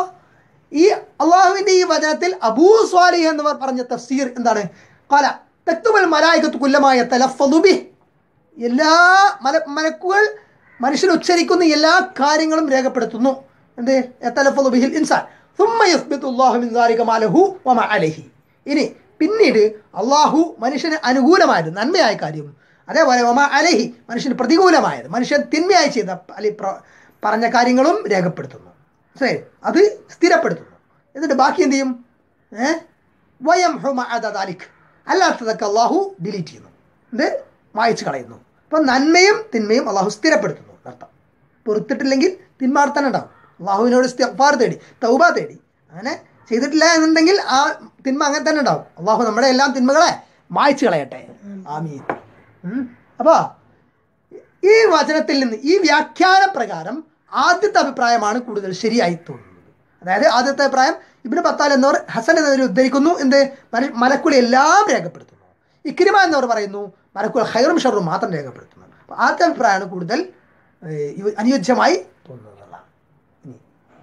ഈ അള്ളാഹുവിൻ്റെ ഈ വചനത്തിൽ അബൂ സ്വാലിഹ് എന്നിവർ പറഞ്ഞ തഫ്സീർ എന്താണ് കല തെത്തുബൽ മലായികത്ത് കുല്ലമായ തലഫുബി എല്ലാ മല മലക്കുകൾ മനുഷ്യൻ ഉച്ചരിക്കുന്ന എല്ലാ കാര്യങ്ങളും രേഖപ്പെടുത്തുന്നു എന്ത് തലഫുൽ ബിഹിൽ ഇൻസാൻ ثم يثبت الله من ذلك ما له وما عليه ഇനി പിന്നീട് അള്ളാഹു മനുഷ്യന് അനുകൂലമായത് നന്മയായ കാര്യം അതേപോലെ ഒമ അലഹി മനുഷ്യന് പ്രതികൂലമായത് മനുഷ്യൻ തിന്മയായി ചെയ്ത അല്ലെ പ്ര- പറഞ്ഞ കാര്യങ്ങളും രേഖപ്പെടുത്തുന്നു ശരി അത് സ്ഥിരപ്പെടുത്തുന്നു എന്നിട്ട് ബാക്കി എന്ത് ചെയ്യും ഏഹ് വയം ഹുമാലിക് അല്ലാത്തതൊക്കെ അള്ളാഹു ഡിലീറ്റ് ചെയ്യുന്നു ഇത് മായച്ചു കളയുന്നു അപ്പം നന്മയും തിന്മയും അള്ളാഹു സ്ഥിരപ്പെടുത്തുന്നു അർത്ഥം പൊറുത്തിട്ടില്ലെങ്കിൽ തിന്മാർ തന്നെ ഉണ്ടാവും അള്ളാഹുവിനോട് ഇസ്തിഗ്ഫാർ തേടി തൗബ തേടി അങ്ങനെ ചെയ്തിട്ടില്ല എന്നുണ്ടെങ്കിൽ ആ തിന്മ അങ്ങനെ തന്നെ ഉണ്ടാവും അള്ളാഹു നമ്മുടെ എല്ലാം തിന്മകളെ മായ്ച്ചു കളയട്ടെ ആമീൻ ഉം. അപ്പോൾ ഈ വചനത്തിൽ നിന്ന് ഈ വ്യാഖ്യാന പ്രകാരം ആദ്യത്തെ അഭിപ്രായമാണ് കൂടുതൽ ശരിയായി തോന്നുന്നത് അതായത് ആദ്യത്തെ അഭിപ്രായം ഇബിന് പത്താൽ എന്നവർ ഹസൻ എന്നവർ ഉദ്ധരിക്കുന്നു എന്ത് മല- മലക്കുളി എല്ലാം രേഖപ്പെടുത്തുന്നു ഇക്രിമ എന്നവർ പറയുന്നു മലക്കുൾ ഹൈറും ഷറും മാത്രം രേഖപ്പെടുത്തുന്നു അപ്പോൾ ആദ്യത്തെ അഭിപ്രായമാണ് കൂടുതൽ ഏഹ്, ഇവ- അനുയോജ്യമായി തോന്നുന്നത് എന്നുള്ളതാണ്. ഇനി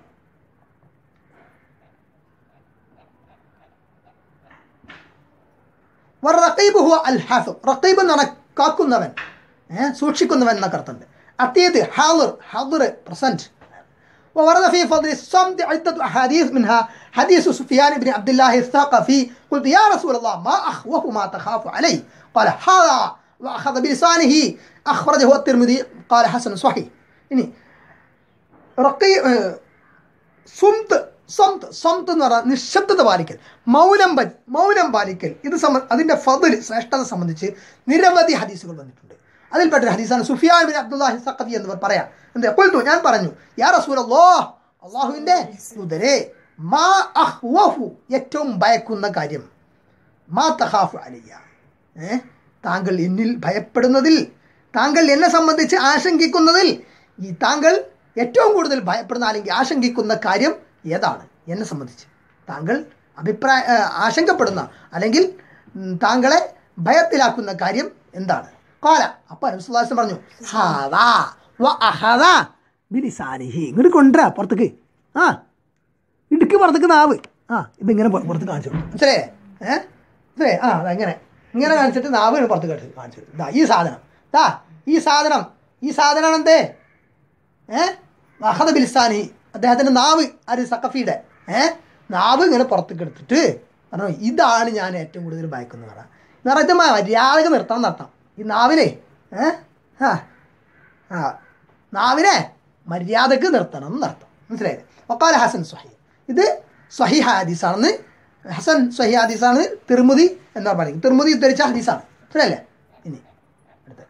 റഖീബ് ഹുവ അൽ ഹാഫിദ് റഖീബ് എന്ന് പറഞ്ഞാൽ കാക്കുന്നവൻ ഏ, സൂക്ഷിക്കുന്നവൻ എന്നൊക്കെ അർത്ഥമുണ്ട് അത്തീത് ഹാളിർ ഹാദിർ പ്രസന്റ് وورد في فضل الصمت عدة أحاديث منها حديث سفيان بن عبد الله الثقفي قلت يا رسول الله ما أخوف ما تخاف عليه قال هذا وأخذ بلسانه أخرجه الترمذي قال حسن صحيح ഇനി റക്കി സുംത് സംത് സംത് എന്ന് പറഞ്ഞാൽ നിശബ്ദത പാലിക്കൽ മൗനം പ- മൗനം പാലിക്കൽ ഇത് സംബ അതിൻ്റെ ഫതിൽ ശ്രേഷ്ഠത സംബന്ധിച്ച് നിരവധി ഹദീസുകൾ വന്നിട്ടുണ്ട് അതിൽപ്പെട്ട ഒരു ഹദീസാണ് സുഫിയാൻ ബിൻ അബ്ദുല്ലാഹി സഖഫി എന്നിവർ പറയാം എന്ത് കൊൽത്തു ഞാൻ പറഞ്ഞു യാ റസൂൽ അല്ലാഹ് അള്ളാഹുവിൻ്റെ ദൂതരെ മാ അഹ്വഫു ഏറ്റവും ഭയക്കുന്ന കാര്യം മാ തഹാഫു അലിയ ഏ താങ്കൾ എന്നിൽ ഭയപ്പെടുന്നതിൽ താങ്കൾ എന്നെ സംബന്ധിച്ച് ആശങ്കിക്കുന്നതിൽ ഈ താങ്കൾ ഏറ്റവും കൂടുതൽ ഭയപ്പെടുന്ന അല്ലെങ്കിൽ ആശങ്കിക്കുന്ന കാര്യം ഏതാണ് എന്നെ സംബന്ധിച്ച് താങ്കൾ അഭിപ്രായ ഏ, ആശങ്കപ്പെടുന്ന അല്ലെങ്കിൽ ഉം, താങ്കളെ ഭയത്തിലാക്കുന്ന കാര്യം എന്താണ് കോല അപ്പൊ അനുസ്ലാസം പറഞ്ഞു ഹാദാ വ അഹദാ ബിലിസാനിഹി ഇങ്ങോട്ട് കൊണ്ടുവരാ പുറത്തേക്ക് ആ ഇടുക്ക് പുറത്തേക്ക് നാവ് ആ ഇതിങ്ങനെ പുറ- പുറത്ത് കാണിച്ചു കൊടുക്കും. മനസ്സിലായേ ഏ മനസ്സിലായേ ആ അതങ്ങനെ ഇങ്ങനെ കാണിച്ചിട്ട് നാവ് ഇങ്ങനെ പുറത്ത് കാണിച്ചു കാണിച്ചു കൊടുക്കും. ദാ ഈ സാധനം ദാ ഈ സാധനം ഈ സാധനമാണ് എന്തേ ഏ അഹദ ബിൽസാനി അദ്ദേഹത്തിൻ്റെ നാവ് ആര് സക്കഫിയുടെ ഏ നാവ് ഇങ്ങനെ പുറത്തേക്ക് എടുത്തിട്ട് പറഞ്ഞു ഇതാണ് ഞാൻ ഏറ്റവും കൂടുതൽ ഭയക്കുന്നത് പറ എന്ന് പറഞ്ഞാൽ ഇത് മര്യാദക്ക് നിർത്തണം നടത്താം ഈ നാവിനെ ഏ ആ ആ നാവിനെ മര്യാദക്ക് നിർത്തണം എന്നർത്ഥം മനസ്സിലായില്ലേ വക്കാല ഹസൻ സ്വഹി ഇത് സ്വഹി ഹദീസാണെന്ന് ഹസൻ സ്വഹി ഹദീസാണ് തിരുമുതി എന്നാ പറയുന്നത് തിരുമുതി ഉദ്ധരിച്ച ഹദീസാണ് മനസ്സിലല്ലേ ഇനി അടുത്ത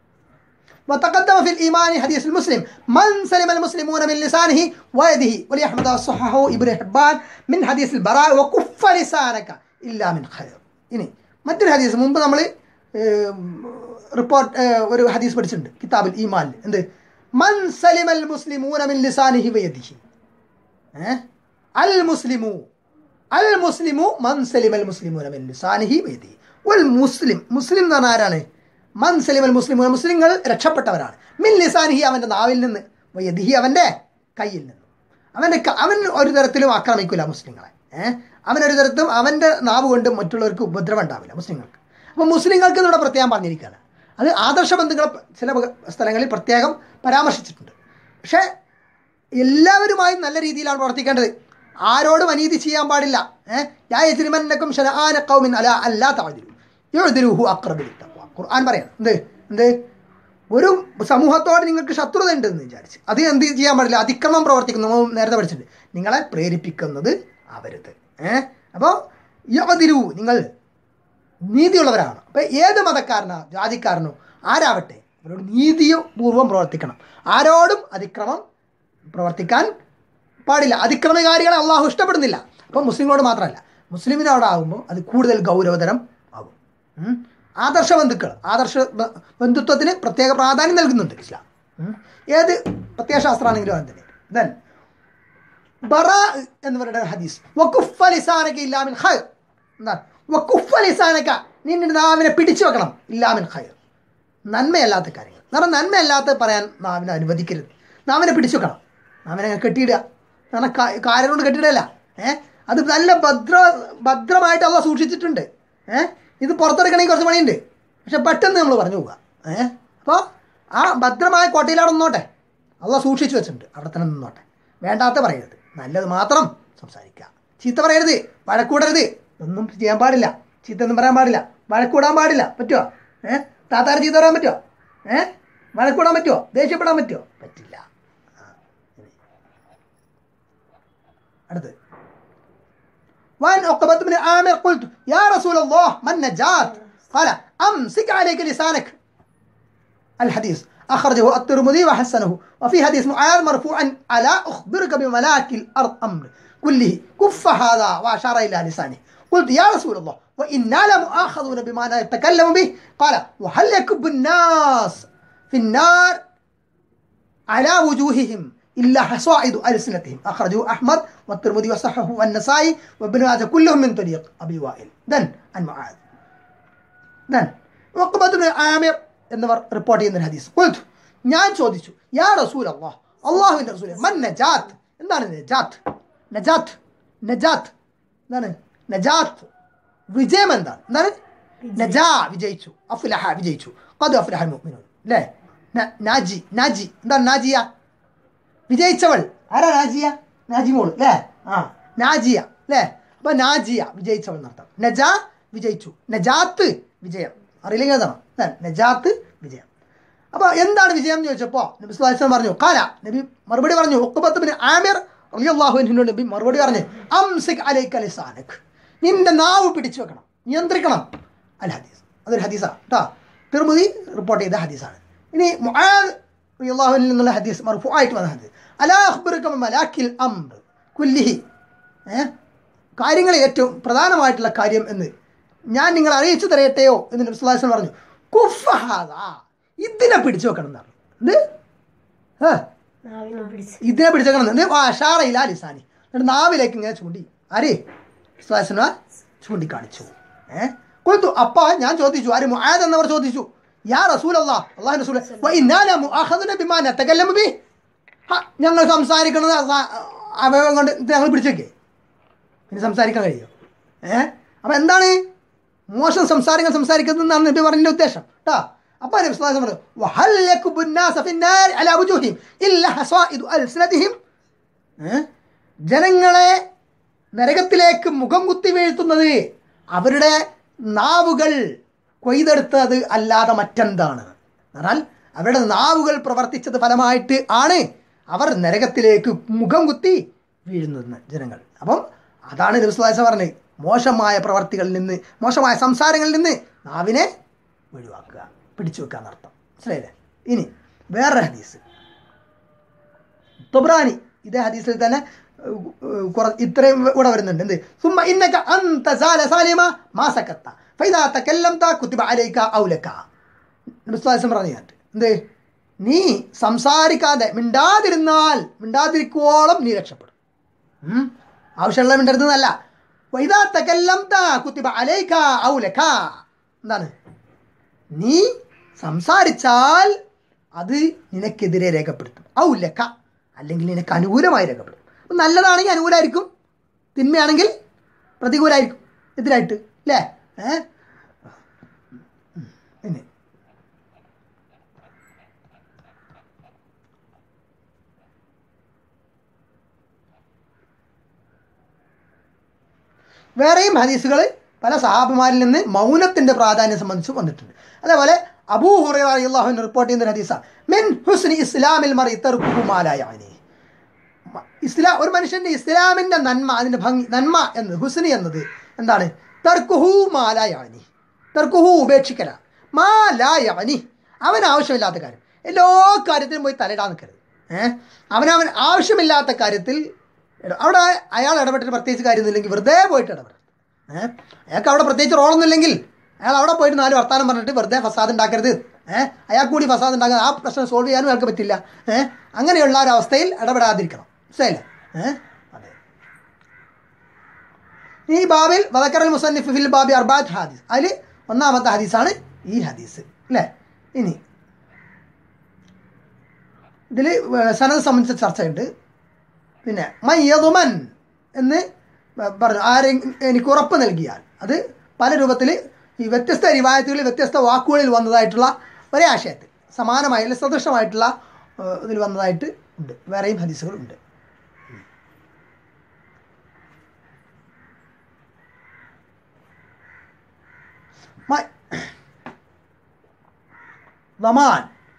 وتقدم في الإيمان حديث المسلم من سلم المسلمون من لسانه ويده وليحمد صححه ابن حبان من حديث البراء وكف لسانك إلا من خير ഇനി മറ്റൊരു ഹദീസ് മുമ്പ് നമ്മൾ റിപ്പോർട്ട് ഒരു ഹദീസ് പഠിച്ചിട്ടുണ്ട് കിതാബിൽ ഈമാനിൽ എന്ത് മൻ സലിമൽ മുസ്ലിമൂന മിൻ ലിസാനിഹി വയദിഹി ഏ? അൽ മുസ്ലിമു അൽ മുസ്ലിമു മൻ സലിമൽ മുസ്ലിമൂന മിൻ ലിസാനിഹി വയദിഹി വൽ മുസ്ലിം മുസ്ലിം എന്ന് പറഞ്ഞാൽ ആരാണ് മൻ സലിമൽ മുസ്ലിമൂന മുസ്ലിങ്ങൾ രക്ഷപ്പെട്ടവരാണ് മിൻ ലിസാനിഹി അവൻ്റെ നാവിൽ നിന്ന് വയദിഹി അവൻ്റെ കയ്യിൽ നിന്ന് അവൻ്റെ ക- അവൻ ഒരു തരത്തിലും ആക്രമിക്കില്ല മുസ്ലിങ്ങളെ ഏഹ് അവൻ ഒരു തരത്തിലും അവൻ്റെ നാവ് കൊണ്ട് മറ്റുള്ളവർക്ക് ഉപദ്രവം ഉണ്ടാവില്ല മുസ്ലിങ്ങൾക്ക് അപ്പോൾ മുസ്ലിങ്ങൾക്ക് ഇവിടെ പ്രത്യേകം പറഞ്ഞിരിക്കുകയാണ് അത് ആദർശ ബന്ധുക്കളെ ചില വക- സ്ഥലങ്ങളിൽ പ്രത്യേകം പരാമർശിച്ചിട്ടുണ്ട് പക്ഷേ എല്ലാവരുമായും നല്ല രീതിയിലാണ് പ്രവർത്തിക്കേണ്ടത് ആരോടും അനീതി ചെയ്യാൻ പാടില്ല ഏഹ് യാ യജ്രിമന്നക്കും ശനആന ഖൗമിൻ അലാ അല്ലാ തഅദിലു യുഅദിലുഹു അഖ്റബു ലിത്തഖ്വ ഖുർആൻ പറയാം എന്ത് എന്ത് ഒരു സമൂഹത്തോട് നിങ്ങൾക്ക് ശത്രുത ഉണ്ടെന്ന് വിചാരിച്ച് അത് എന്ത് ചെയ്യാൻ പാടില്ല അതിക്രമം പ്രവർത്തിക്കുന്നു നമ്മൾ നേരത്തെ പഠിച്ചിട്ടുണ്ട് നിങ്ങളെ പ്രേരിപ്പിക്കുന്നത് അവരുത് ഏഹ് അപ്പോൾ യുഅദിലു നിങ്ങൾ നീതിയുള്ളവരാണ് അപ്പം ഏത് മതക്കാരനോ ജാതിക്കാരനോ ആരാവട്ടെ അവരോട് നീതിപൂർവ്വം പ്രവർത്തിക്കണം ആരോടും അതിക്രമം പ്രവർത്തിക്കാൻ പാടില്ല അതിക്രമകാരികളെ അള്ളാഹു ഇഷ്ടപ്പെടുന്നില്ല അപ്പം മുസ്ലിങ്ങളോട് മാത്രമല്ല മുസ്ലിമിനോടാകുമ്പോൾ അത് കൂടുതൽ ഗൗരവതരം ആകും ഉം. ആദർശ ബന്ധുക്കൾ ആദർശ ബ- ബന്ധുത്വത്തിന് പ്രത്യേക പ്രാധാന്യം നൽകുന്നുണ്ട് ഇസ്ലാം ഉം. ഏത് പ്രത്യയശാസ്ത്രമാണെങ്കിലും അത് തന്നെ ദെൻ ബറാ എന്ന് പറയുന്ന ഹദീസ് വക്കുഫ ലിസാനക ഇല്ലാമിൻ ഖൈർ എന്താണ് വക്കുഫ ലിസാനക നിന്റെ നാവിനെ പിടിച്ചു വെക്കണം ഇല്ലാമിൻ ഖൈർ നന്മയല്ലാത്ത കാര്യങ്ങൾ കാരണം നന്മയല്ലാത്ത പറയാൻ നാവിനെ അനുവദിക്കരുത് നാവിനെ പിടിച്ചു വെക്കണം നാവിനെ അങ്ങ് കെട്ടിയിടുക കാരണം കാര്യം കൊണ്ട് കെട്ടിയിടല്ല ഏഹ് അത് നല്ല ഭദ്ര ഭദ്രമായിട്ട് അള്ള സൂക്ഷിച്ചിട്ടുണ്ട് ഏഹ് ഇത് പുറത്തെടുക്കണമെങ്കിൽ കുറച്ച് പണിയുണ്ട് പക്ഷെ പെട്ടെന്ന് നമ്മൾ പറഞ്ഞു പോവുക ഏഹ് അപ്പോൾ ആ ഭദ്രമായ കോട്ടയിലവിടെ നിന്നോട്ടെ അള്ള സൂക്ഷിച്ചു വെച്ചിട്ടുണ്ട് അവിടെ തന്നെ നിന്നോട്ടെ വേണ്ടാത്ത പറയരുത് നല്ലത് മാത്രം സംസാരിക്കുക ചീത്ത പറയരുത് വഴക്കൂടരുത് ഒന്നും ചെയ്യാൻ പാടില്ല ചീത്ത ഒന്നും പറയാൻ പാടില്ല വഴക്കൂടാൻ പാടില്ല പറ്റുമോ ഏഹ് താത്താരെ ചീത്ത പറയാൻ പറ്റുമോ ഏഹ് വഴക്കൂടാൻ പറ്റുമോ ദേഷ്യപ്പെടാൻ പറ്റുമോ പറ്റില്ല ആ, ഇനി. അടുത്ത് وعن عقبة بن عامر قلت يا رسول الله ما النجاة قال أمسك عليك لسانك الحديث أخرجه الترمذي وحسنه وفي حديث معاذ مرفوعا ألا أخبرك بملاك الأرض أمر كله كف هذا وأشار إلى لسانه قلت يا رسول الله وإنا لمؤاخذون بما نتكلم به قال وهل يكب الناس في النار على وجوههم إلا حصائد ألسنتهم أخرجه أحمد والترمذي وصححه والنسائي وابن ماجه كلهم من طريق أبي وائل دن عن معاذ ദൻ വഖബത്തുബ്നു ആമിർ എന്നിവർ റിപ്പോർട്ട് ചെയ്യുന്ന ഒരു ഹദീസ് ഖുൽതു ഞാൻ ചോദിച്ചു യാ റസൂൽ അള്ളാഹ് അള്ളാഹുവിൻ്റെ റസൂൽ മൻ നജാത്ത് എന്താണ് നജാത്ത് നജാത്ത് നജാത്ത് എന്താണ് നജാത്ത് വിജയം എന്താണ് എന്താണ് നജാ വിജയിച്ചു അഫ്ലഹ വിജയിച്ചു ഖദ് അഫ്ലഹ മുഅ്മിനൂൻ അല്ലേ ന- നാജി നാജി എന്താണ് നാജിയ വിജയിച്ചവൾ ആരാ നാജിയ നാജി മോൾ അല്ലേ ആ നാജിയ അല്ലേ അപ്പൊ നാജിയ വിജയിച്ചവൾ എന്നർത്ഥം നജ വിജയിച്ചു നജാത്ത് വിജയം അറിയില്ലെങ്കിൽ അതാണ് ദെൻ നജാത്ത് വിജയം അപ്പോൾ എന്താണ് വിജയം എന്ന് ചോദിച്ചപ്പോൾ നബി സ്വല്ലല്ലാഹു അലൈഹി വസല്ലം പറഞ്ഞു കാല നബി മറുപടി പറഞ്ഞു ഉഖബത്ത് ബിൻ ആമിർ റളിയല്ലാഹു അൻഹുവിനോട് നബി മറുപടി പറഞ്ഞു അംസിക് അലൈക ലിസാനക് നിന്റെ നാവ് പിടിച്ചു വെക്കണം നിയന്ത്രിക്കണം അൽ ഹദീസ് അതൊരു ഹദീസാണ് കേട്ടോ തിരുമുതി റിപ്പോർട്ട് ചെയ്ത ഹദീസാണ് ഇനി മുആദ് റളിയല്ലാഹുവിൽ നിന്നുള്ള ഹദീസ് മർഫൂആയിട്ട് വന്ന ഹദീസ് അലാ അഖ്ബറുക മലാക്കിൽ അംർ കുല്ലിഹി ഏ കാര്യങ്ങൾ ഏറ്റവും പ്രധാനമായിട്ടുള്ള കാര്യം എന്ന് ഞാൻ നിങ്ങൾ അറിയിച്ചു തരയട്ടെയോ എന്ന് നബി സ്വല്ലല്ലാഹു അലൈഹി വസല്ലം പറഞ്ഞു കുഫഹാദ ഇതിനെ പിടിച്ചു വെക്കണം എന്ന് പറഞ്ഞു എന്ത് ആ നാവിനെ പിടിച്ച് ഇതിനെ പിടിച്ചേക്കണം എന്ന് ഷാറയില്ല ലിസാനി എന്നിട്ട് നാവിലേക്ക് ഇങ്ങനെ ചൂണ്ടി ആര് ശ്വാസന ചൂണ്ടിക്കാണിച്ചു ഏഹ് കൊയ്ത്തു അപ്പ ഞാൻ ചോദിച്ചു ആര് മുആദ് എന്നവർ ചോദിച്ചു യാ റസൂൽ അല്ലാ അള്ളാഹു റസൂൽ ഞങ്ങൾ സംസാരിക്കുന്നത് സ- അവയവം കൊണ്ട് ഇത് ഞങ്ങൾ പിടിച്ചേക്കേ പിന്നെ സംസാരിക്കാൻ കഴിയോ ഏഹ് അപ്പം എന്താണ് മോശം സംസാരങ്ങൾ സംസാരിക്കുന്നതെന്നാണ് നബി പറഞ്ഞതിൻ്റെ ഉദ്ദേശം കേട്ടോ അപ്പോൾ നബി സ്വല്ലല്ലാഹു അലൈഹി വസല്ലം പറഞ്ഞു "വഹൽ യകുബു الناس في النار على وجوههم إلا حصائد ألسنتهم?" ഏ? ജനങ്ങളെ നരകത്തിലേക്ക് മുഖം കുത്തി വീഴ്ത്തുന്നത് അവരുടെ നാവുകൾ കൊയ്തെടുത്തത് അല്ലാതെ മറ്റെന്താണ് എന്നാൽ അവരുടെ നാവുകൾ പ്രവർത്തിച്ചത് ഫലമായിട്ട് ആണ് അവർ നരകത്തിലേക്ക് മുഖം കുത്തി വീഴുന്നത് ജനങ്ങൾ അപ്പം അതാണ് നബിസ്ലാസ പറഞ്ഞത് മോശമായ പ്രവർത്തികളിൽ നിന്ന് മോശമായ സംസാരങ്ങളിൽ നിന്ന് നാവിനെ ഒഴിവാക്കുക പിടിച്ചു വെക്കുക എന്നർത്ഥം മനസ്സിലായില്ലേ ഇനി വേറൊരു ഹദീസ് തൊബ്രാനി ഇതേ ഹദീസിൽ തന്നെ ഏഹ്, ഏഹ്, കുറ ഇത്രയും കൂടെ വരുന്നുണ്ട് എന്ത് സുമ്മ ഇന്നക അന്ത സാല സാലിമ മാസക്കത്ത ഫൈദാ തകല്ലംത കുത്തിബ അലൈക ഔലക നബിസ്വലാസം പറഞ്ഞിട്ട് എന്ത് നീ സംസാരിക്കാതെ മിണ്ടാതിരുന്നാൽ മിണ്ടാതിരിക്കുവോളം നീ രക്ഷപ്പെടും ഉം. ആവശ്യമുള്ള മിണ്ടരുതെന്നല്ല വൈദാ തകല്ലംത കുത്തിബ അലൈക ഔലക എന്താണ് നീ സംസാരിച്ചാൽ അത് നിനക്കെതിരെ രേഖപ്പെടുത്തും ഔലക്ക അല്ലെങ്കിൽ നിനക്ക് അനുകൂലമായി രേഖപ്പെടുത്തും അപ്പം നല്ലതാണെങ്കിൽ അനുകൂലമായിരിക്കും തിന്മയാണെങ്കിൽ പ്രതികൂലമായിരിക്കും എതിരായിട്ട് അല്ലേ ഏ ഉം. പിന്നെ വേറെയും ഹദീസുകൾ പല സഹാബിമാരിൽ നിന്ന് മൗനത്തിന്റെ പ്രാധാന്യം സംബന്ധിച്ച് വന്നിട്ടുണ്ട് അതേപോലെ അബൂ ഹുറൈറിയാഹുവിന് റിപ്പോർട്ട് ചെയ്യുന്ന ഒരു ഹദീസാണ് മിൻ ഹുസ്നി ഇസ്ലാമിൽ മറി തെറുക്കുമാലായാനി ഇസ്ലാം ഒരു മനുഷ്യന്റെ ഇസ്ലാമിന്റെ നന്മ അതിന്റെ ഭംഗി നന്മ എന്നത് ഹുസ്നി എന്നത് എന്താണ് തർക്കുഹു മാലായാനി തർക്കുഹു ഉപേക്ഷിക്കല മാലായാനി അവൻ ആവശ്യമില്ലാത്ത കാര്യം എല്ലാ കാര്യത്തിലും പോയി തലയിടാൻ നിൽക്കരുത് ഏഹ് അവനവൻ ആവശ്യമില്ലാത്ത കാര്യത്തിൽ ഇട- അവിടെ അയാൾ ഇടപെട്ടിട്ട് പ്രത്യേകിച്ച് കാര്യമൊന്നുമില്ലെങ്കിൽ വെറുതെ പോയിട്ട് ഇടപെടരുത് ഏഹ് അയാൾക്ക് അവിടെ പ്രത്യേകിച്ച് റോളൊന്നുമില്ലെങ്കിൽ അയാൾ അവിടെ പോയിട്ട് നാല് വർത്താനം പറഞ്ഞിട്ട് വെറുതെ ഫസാദ് ഉണ്ടാക്കരുത് ഏഹ് അയാൾ കൂടി ഫസാദ് ഉണ്ടാക്കാൻ ആ പ്രശ്നം സോൾവ് ചെയ്യാനും അയാൾക്ക് പറ്റില്ല ഏഹ് അങ്ങനെയുള്ള ഒരു അവസ്ഥയിൽ ഇടപെടാതിരിക്കണം മനസ്സിലായില്ലേ ഏഹ് അതെ ഈ ബാബിൽ വദക്കറൽ മുസന്നിഫ് ഫിൽ ബാബി അർബാദ് ഹദീസ് അതിൽ ഒന്നാമത്തെ ഹദീസാണ് ഈ ഹദീസ് അല്ലേ ഇനി ഇതിൽ സനത് സംബന്ധിച്ച ചർച്ചയുണ്ട് പിന്നെ മയ്യതുമൻ എന്ന് പറഞ്ഞു ആരെ എനിക്ക് ഉറപ്പ് നൽകിയാൽ അത് പല രൂപത്തിൽ ഈ വ്യത്യസ്ത റിവായത്തുകളിൽ വ്യത്യസ്ത വാക്കുകളിൽ വന്നതായിട്ടുള്ള ഒരേ ആശയത്തിൽ സമാനമായ അല്ലെങ്കിൽ സദൃശമായിട്ടുള്ള ഏഹ്, ഇതിൽ വന്നതായിട്ട് ഉണ്ട് വേറെയും ഹദീസുകൾ ഉണ്ട് മ- ضمان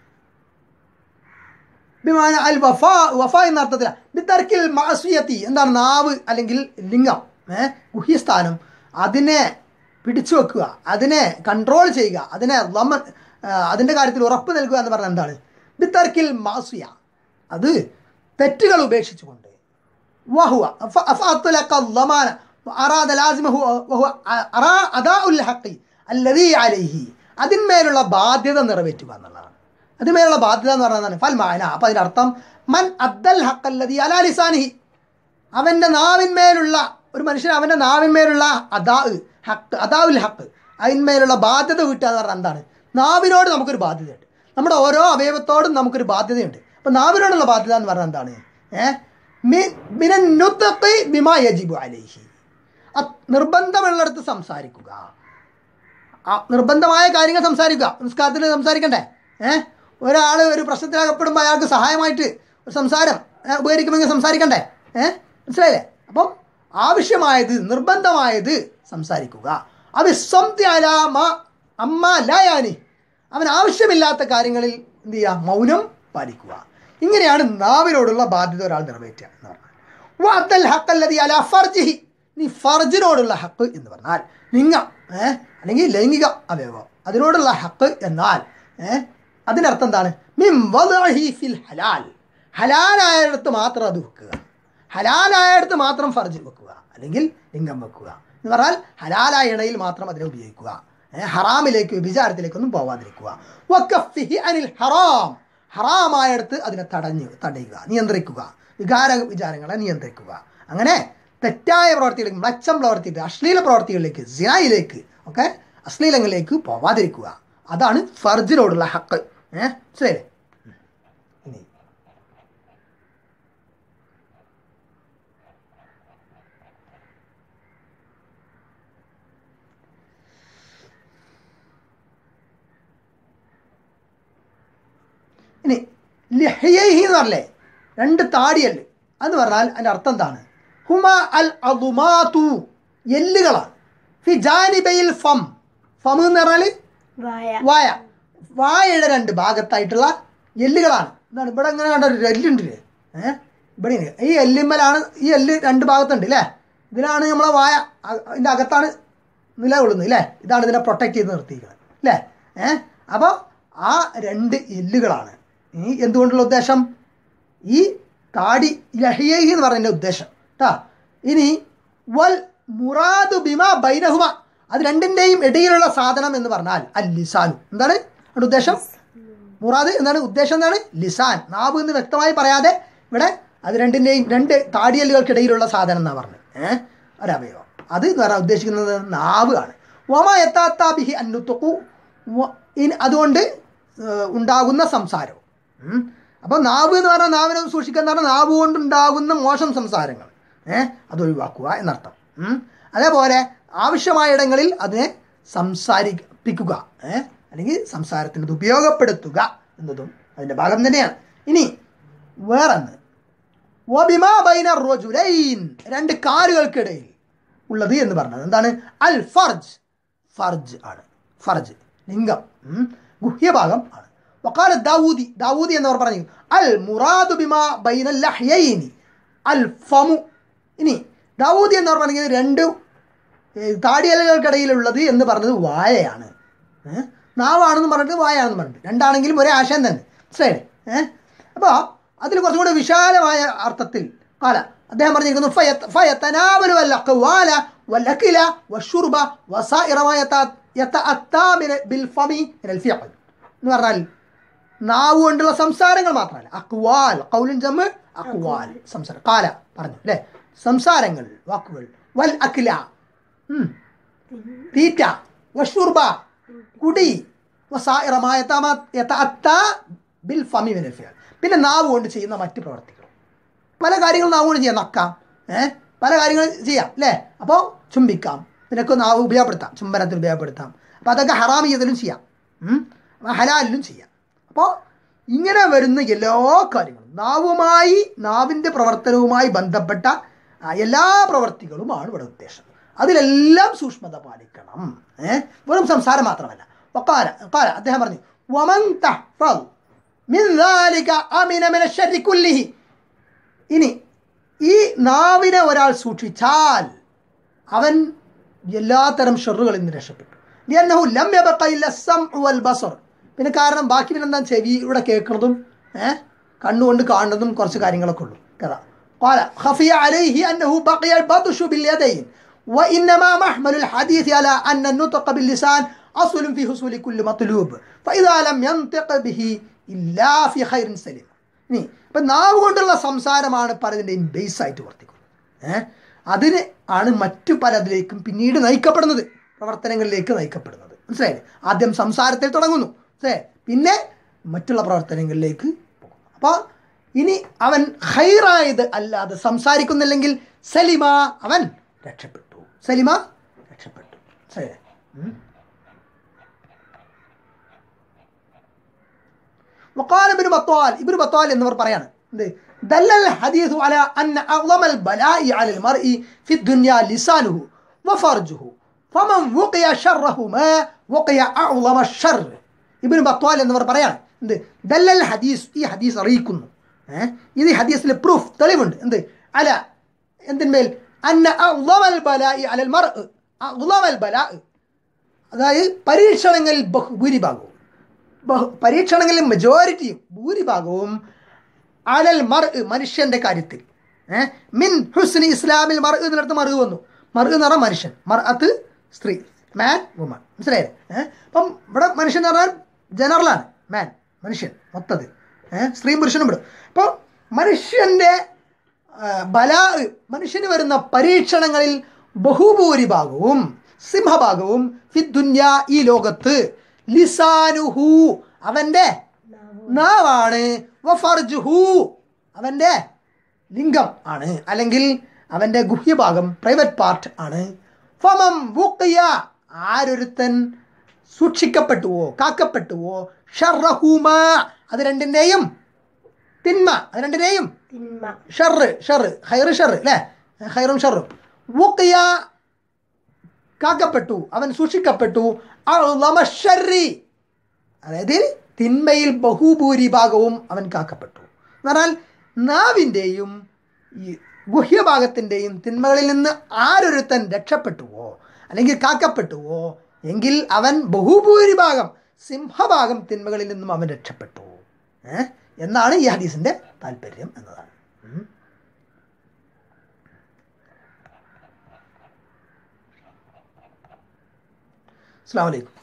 ബിമാന അൽ വഫ വഫ എന്ന അർത്ഥത്തില ബിത്തർക്കിൽ മാസിയത്തി എന്താണ് നാവ് അല്ലെങ്കിൽ ലിംഗം ഏഹ് ഗുഹ്യസ്ഥാനം അതിനെ പിടിച്ചു വെക്കുക അതിനെ കൺട്രോൾ ചെയ്യുക അതിനെ ലമ അതിൻ്റെ കാര്യത്തിൽ ഉറപ്പ് നൽകുക എന്ന് പറഞ്ഞാൽ എന്താണ് ബിത്തർക്കിൽ മാസിയ അത് തെറ്റുകൾ ഉപേക്ഷിച്ചുകൊണ്ട് وهو ف- فأطلق الضمان وأراد لازمه وهو أرى أداء الحق الذي عليه അതിന്മേലുള്ള ബാധ്യത നിറവേറ്റുക എന്നുള്ളതാണ് അതിന്മേലുള്ള ബാധ്യത എന്ന് പറഞ്ഞാൽ ഫൽ മായന അപ്പം അതിനർത്ഥം മൻ അദ്ദൽ ഹക്കല്ലതി അലാ ലിസാനിഹി അവൻ്റെ നാവിന്മേലുള്ള ഒരു മനുഷ്യൻ അവൻ്റെ നാവിന്മേലുള്ള അദാ ഹക്ക് അദാഉൽ ഹക്ക് അതിന്മേലുള്ള ബാധ്യത വീട്ടുക എന്ന് പറഞ്ഞാൽ എന്താണ് നാവിനോട് നമുക്കൊരു ബാധ്യതയുണ്ട് നമ്മുടെ ഓരോ അവയവത്തോടും നമുക്കൊരു ബാധ്യതയുണ്ട് അപ്പം നാവിനോടുള്ള ബാധ്യത എന്ന് പറഞ്ഞാൽ എന്താണ് ഏഹ് മിനൻ നുത്തഖി ബിമാ യജിബു അലൈഹി അത് നിർബന്ധമുള്ളിടത്ത് സംസാരിക്കുക ആ നിർബന്ധമായ കാര്യങ്ങൾ സംസാരിക്കുക നിസ്കാരത്തിൽ സംസാരിക്കണ്ടേ ഏഹ് ഒരാൾ ഒരു പ്രശ്നത്തിലകപ്പെടുമ്പോൾ അയാൾക്ക് സഹായമായിട്ട് ഒരു സംസാരം ഏ, ഉപകരിക്കുമെങ്കിൽ സംസാരിക്കണ്ടേ ഏഹ് മനസ്സിലായില്ലേ അപ്പം ആവശ്യമായത് നിർബന്ധമായത് സംസാരിക്കുക അവിസ്വംത്യാലാമ അമ്മ ലായാനി അവൻ ആവശ്യമില്ലാത്ത കാര്യങ്ങളിൽ എന്ത് ചെയ്യുക മൗനം പാലിക്കുക ഇങ്ങനെയാണ് നാവിനോടുള്ള ബാധ്യത ഒരാൾ നിറവേറ്റുക എന്ന് പറഞ്ഞാൽ വഅദ്ദൽ ഹഖല്ലദി അലാ ഫർജിഹി നീ ഫർജിനോടുള്ള ഹക്ക് എന്ന് പറഞ്ഞാൽ ലിംഗം ഏഹ് അല്ലെങ്കിൽ ലൈംഗിക അവയവം അതിനോടുള്ള ഹക്ക് എന്നാൽ ഏഹ് അതിനർത്ഥം എന്താണ് മിൻ വദ്അഹി ഫിൽ ഹലാൽ ഹലാലായയിടത്ത് മാത്രം അത് വെക്കുക ഹലാലായയിടത്ത് മാത്രം ഫർജ് വെക്കുക അല്ലെങ്കിൽ ലിംഗം വെക്കുക എന്ന് പറഞ്ഞാൽ ഹലാലായ ഇണയിൽ മാത്രം അതിനെ ഉപയോഗിക്കുക ഏഹ് ഹറാമിലേക്ക് വിചാരത്തിലേക്കൊന്നും പോവാതിരിക്കുക വക്കഫിഹി അനിൽ ഹറാം ഹറാമായടുത്ത് അതിനെ തടഞ്ഞു തടയുക നിയന്ത്രിക്കുക വികാര വിചാരങ്ങളെ നിയന്ത്രിക്കുക അങ്ങനെ തെറ്റായ പ്രവർത്തികളിലേക്ക് മ്ലച്ചം പ്രവർത്തിയിട്ട് അശ്ലീല പ്രവർത്തികളിലേക്ക് സിനായിലേക്ക് ഒക്കെ അശ്ലീലങ്ങളിലേക്ക് പോവാതിരിക്കുക അതാണ് ഫർജിനോടുള്ള ഹക്ക് ഏഹ് ശരി ഇനി ഇനി ലിഹ്യൈഹി എന്ന് പറഞ്ഞേ രണ്ട് താടിയല്ല് എന്ന് പറഞ്ഞാൽ അതിൻ്റെ അർത്ഥം എന്താണ് ഹുമ അൽ അതുമാതു എല്ലുകളാണ് ഫി ജാനിബയിൽ ഫം ഫം എന്ന് പറഞ്ഞാൽ വായ വായ വായയുടെ രണ്ട് ഭാഗത്തായിട്ടുള്ള എല്ലുകളാണ് എന്താണ് ഇവിടെ ഇങ്ങനെ കണ്ട ഒരു എല്ലുണ്ട് ഏഹ് ഇവിടെ ഇങ്ങനെ. ഈ എല്ലിന്മേലാണ് ഈ എല്ല് രണ്ട് ഭാഗത്തുണ്ട് അല്ലേ ഇതിലാണ് നമ്മളെ വായ അ- അതിൻ്റെ അകത്താണ് നിലകൊള്ളുന്നത് അല്ലേ ഇതാണ് ഇതിനെ പ്രൊട്ടക്റ്റ് ചെയ്ത് നിർത്തിയിരിക്കുന്നത് അല്ലേ ഏഹ് അപ്പോൾ ആ രണ്ട് എല്ലുകളാണ് ഈ എന്തുകൊണ്ടുള്ള ഉദ്ദേശം ഈ താടി ലഹിയഹി എന്ന് പറഞ്ഞതിൻ്റെ ഉദ്ദേശം കേട്ടാ ഇനി വൽ മുറാദു ബിമ ബൈനഹുമ അത് രണ്ടിൻ്റെയും ഇടയിലുള്ള സാധനം എന്ന് പറഞ്ഞാൽ അൽ ലിസാനു എന്താണ് അതിൻ്റെ ഉദ്ദേശം മുറാദ് എന്താണ് ഉദ്ദേശം എന്താണ് ലിസാൻ നാവ് എന്ന് വ്യക്തമായി പറയാതെ ഇവിടെ അത് രണ്ടിൻ്റെയും രണ്ട് താടിയല്ലുകൾക്കിടയിലുള്ള സാധനം എന്നാണ് പറഞ്ഞത് ഏഹ് ഒരവയവം അത് എന്ന് പറയാൻ ഉദ്ദേശിക്കുന്നത് നാവ് ആണ് വമ എത്താത്ത ബിഹി അന്നുത്തുക്കു അതുകൊണ്ട് ഏഹ്, ഉണ്ടാകുന്ന സംസാരവും ഉം. അപ്പോൾ നാവ് എന്ന് പറഞ്ഞാൽ നാവിനെ ഒന്ന് സൂക്ഷിക്കുക എന്ന് പറഞ്ഞാൽ നാവ് കൊണ്ടുണ്ടാകുന്ന മോശം സംസാരങ്ങൾ ഏഹ് അത് ഒഴിവാക്കുക എന്നർത്ഥം ഉം. അതേപോലെ ആവശ്യമായ ഇടങ്ങളിൽ അതിനെ സംസാരിപ്പിക്കുക ഏഹ് അല്ലെങ്കിൽ സംസാരത്തിന് ഇത് ഉപയോഗപ്പെടുത്തുക എന്നതും അതിൻ്റെ ഭാഗം തന്നെയാണ് ഇനി വേറൊന്ന് വബിമാ ബൈന റജുലൈൻ രണ്ട് കാലുകൾക്കിടയിൽ ഉള്ളത് എന്ന് പറഞ്ഞത് എന്താണ് അൽ ഫർജ് ഫർജ് ആണ് ഫർജ് ലിംഗം ഉം. ഗുഹ്യഭാഗം ആണ് വക്കാല ദാവൂദി ദാവൂദി എന്നവർ പറഞ്ഞു അൽ മുറാദു ബിമാ ബൈന ലഹ്യൈനി അൽ ഫമു ഇനി ദാവൂദി എന്നവർ പറഞ്ഞത് രണ്ട് ഏ, താടിയലകൾക്കിടയിലുള്ളത് എന്ന് പറഞ്ഞത് വായയാണ് ഏഹ് നാവാണെന്ന് പറഞ്ഞിട്ട് വായാണെന്ന് പറഞ്ഞിട്ട് രണ്ടാണെങ്കിലും ഒരേ ആശയം തന്നെ മനസ്സിലായില്ലേ ഏഹ് അപ്പോൾ അതിൽ കുറച്ചും കൂടെ വിശാലമായ അർത്ഥത്തിൽ കാല അദ്ദേഹം പറഞ്ഞിരിക്കുന്നു ഫയത്ത് ഫയത്തനാവലു വല്ലഖ്വാല വല്ലഖില വശുർബ വസായിറ യതഅത്താ മിന- ബിൽ ഫമി മിനൽ ഫിഅൽ എന്ന് പറഞ്ഞാൽ നാവ് കൊണ്ടുള്ള സംസാരങ്ങൾ മാത്രമല്ല അക്വാൽ കൗലിൻ ജമ്മ് അക്വാൽ സംസാരം കാല പറഞ്ഞു അല്ലേ സംസാരങ്ങൾ വാക്കുകൾ വൽ അഖില ഉം. തീറ്റ വഷുർബ കുടി വസായിറമായ ബിൽ ഫമി മിനൽ ഫിഅൽ പിന്നെ നാവ് കൊണ്ട് ചെയ്യുന്ന മറ്റ് പ്രവർത്തികൾ പല കാര്യങ്ങളും നാവ് കൊണ്ട് ചെയ്യാം നക്കാം ഏഹ് പല കാര്യങ്ങളും ചെയ്യാം അല്ലേ അപ്പോൾ ചുംബിക്കാം ഇതിനൊക്കെ നാവ് ഉപയോഗപ്പെടുത്താം ചുംബനത്തിൽ ഉപയോഗപ്പെടുത്താം അപ്പോൾ അതൊക്കെ ഹറാമിയതിലും ചെയ്യാം ഉം. ഹലാലിലും ചെയ്യാം അപ്പോൾ ഇങ്ങനെ വരുന്ന എല്ലാ കാര്യങ്ങളും നാവുമായി നാവിൻ്റെ പ്രവർത്തനവുമായി ബന്ധപ്പെട്ട ആ, എല്ലാ പ്രവർത്തികളുമാണ് ഇവിടെ ഉദ്ദേശം അതിലെല്ലാം സൂക്ഷ്മത പാലിക്കണം ഏഹ് വെറും സംസാരം മാത്രമല്ല വക്കാല വക്കാല അദ്ദേഹം പറഞ്ഞു വമൻ തഹ്ഫദ് മിൻ ذلك അമിന മിന ശർരി കുല്ലിഹി ഇനി ഈ നാവിനെ ഒരാൾ സൂക്ഷിച്ചാൽ അവൻ എല്ലാത്തരം ഷെറുകളിൽ നിന്ന് രക്ഷപ്പെട്ടു ലിയന്നഹു ലം യബഖ ഇല്ല സമഉ വൽ ബസർ പിന്നെ കാരണം ബാക്കി പിന്നെ എന്താ ചെവിയുടെ കേൾക്കുന്നതും ഏഹ് കണ്ണുകൊണ്ട് കാണുന്നതും കുറച്ച് കാര്യങ്ങളൊക്കെ ഉള്ളൂ കഥ قال خفي عليه أنه بقي البطش باليدين وإنما محمل الحديث على أن النطق باللسان أصل في حصول كل مطلوب فإذا لم ينطق به إلا في خير سليم ഇനി ഇപ്പം നാവ് കൊണ്ടുള്ള സംസാരമാണ് പലതിൻ്റെയും ബേസ് ആയിട്ട് വർത്തിക്കുന്നത് ഏഹ് അതിന് ആണ് മറ്റു പലതിലേക്കും പിന്നീട് നയിക്കപ്പെടുന്നത് പ്രവർത്തനങ്ങളിലേക്ക് നയിക്കപ്പെടുന്നത് മനസ്സിലായില്ലേ ആദ്യം സംസാരത്തിൽ തുടങ്ങുന്നു മനസ്സിലായി പിന്നെ മറ്റുള്ള പ്രവർത്തനങ്ങളിലേക്ക് പോകുന്നു അപ്പോൾ ഇനി അവൻ ഹൈറായത് അല്ലാതെ സംസാരിക്കുന്നില്ലെങ്കിൽ സലിമ അവൻ രക്ഷപ്പെട്ടു സലിമ രക്ഷപ്പെട്ടു ശരി وقال ابن بطال ابن بطال എന്നിവർ പറയാണ് എന്ത് دل الحديث على أن أعظم البلاء على المرء في الدنيا لسانه وفرجه فمن وقي شرهما وقي أعظم الشر ഇബിന് ബത്വാൽ എന്നിവർ പറയാണ് എന്ത് ദല്ലൽ ഹദീസ് ഈ ഹദീസ് അറിയിക്കുന്നു ഏഹ് ഇത് ഈ ഹദീസിലെ പ്രൂഫ് തെളിവുണ്ട് എന്ത് അല എന്തിന്മേൽ അന്ന അഅ്ളമൽ ബലാഇ അലൽ മർഅ് അഅ്ളമൽ ബലാഇ അതായത് പരീക്ഷണങ്ങളിൽ ബഹു ഭൂരിഭാഗവും ബഹു പരീക്ഷണങ്ങളിൽ മെജോറിറ്റിയും ഭൂരിഭാഗവും അലൽ മർ മനുഷ്യൻ്റെ കാര്യത്തിൽ ഏഹ് മിൻ ഹുസ്നി ഇസ്ലാമിൽ മർ എന്നിടത്ത് മറു വന്നു മർ എന്ന് പറഞ്ഞാൽ മനുഷ്യൻ മർ അത്ത് സ്ത്രീ മാൻ വുമൺ മനസ്സിലായത് ഏഹ് അപ്പം ഇവിടെ മനുഷ്യൻ എന്ന് പറഞ്ഞാൽ ജനറലാണ് മാൻ മനുഷ്യൻ മൊത്തത്തിൽ ഏഹ് സ്ത്രീയും പുരുഷനും വിടും അപ്പോൾ മനുഷ്യൻ്റെ ബലാ മനുഷ്യന് വരുന്ന പരീക്ഷണങ്ങളിൽ ബഹുഭൂരിഭാഗവും സിംഹഭാഗവും ഫിദ്ദുന്യ ഈ ലോകത്ത് ലിസാനുഹു അവൻ്റെ നാവാണ് വഫർജുഹു അവൻ്റെ ലിംഗം ആണ് അല്ലെങ്കിൽ അവൻ്റെ ഗുഹ്യഭാഗം പ്രൈവറ്റ് പാർട്ട് ആണ് ഫമം വുക്കിയ ആരൊരുത്തൻ സൂക്ഷിക്കപ്പെട്ടുവോ കാക്കപ്പെട്ടുവോ ഷർറഹൂമ അത് രണ്ടിൻ്റെയും തിന്മ അത് രണ്ടിൻ്റെയും തിന്മ ഷർറ് ഷർറ് ഹൈറ് ഷർറ് അല്ലേ ഹൈറും ഷർറും വുക്കിയ കാക്കപ്പെട്ടു അവൻ സൂക്ഷിക്കപ്പെട്ടു അഅ്ളമ ഷർരി അതായത് തിന്മയിൽ ബഹുഭൂരിഭാഗവും അവൻ കാക്കപ്പെട്ടു എന്ന് പറഞ്ഞാൽ നാവിൻ്റെയും ഈ ഗുഹ്യഭാഗത്തിൻ്റെയും തിന്മകളിൽ നിന്ന് ആരൊരുത്തൻ രക്ഷപ്പെട്ടുവോ അല്ലെങ്കിൽ കാക്കപ്പെട്ടുവോ എങ്കിൽ അവൻ ബഹുഭൂരിഭാഗം സിംഹഭാഗം തിന്മകളിൽ നിന്നും അവൻ രക്ഷപ്പെട്ടു ഏ? എന്നാണ് ഈ ഹദീസിൻ്റെ താല്പര്യം എന്നതാണ് ഉം. അസ്സാം വലൈക്കും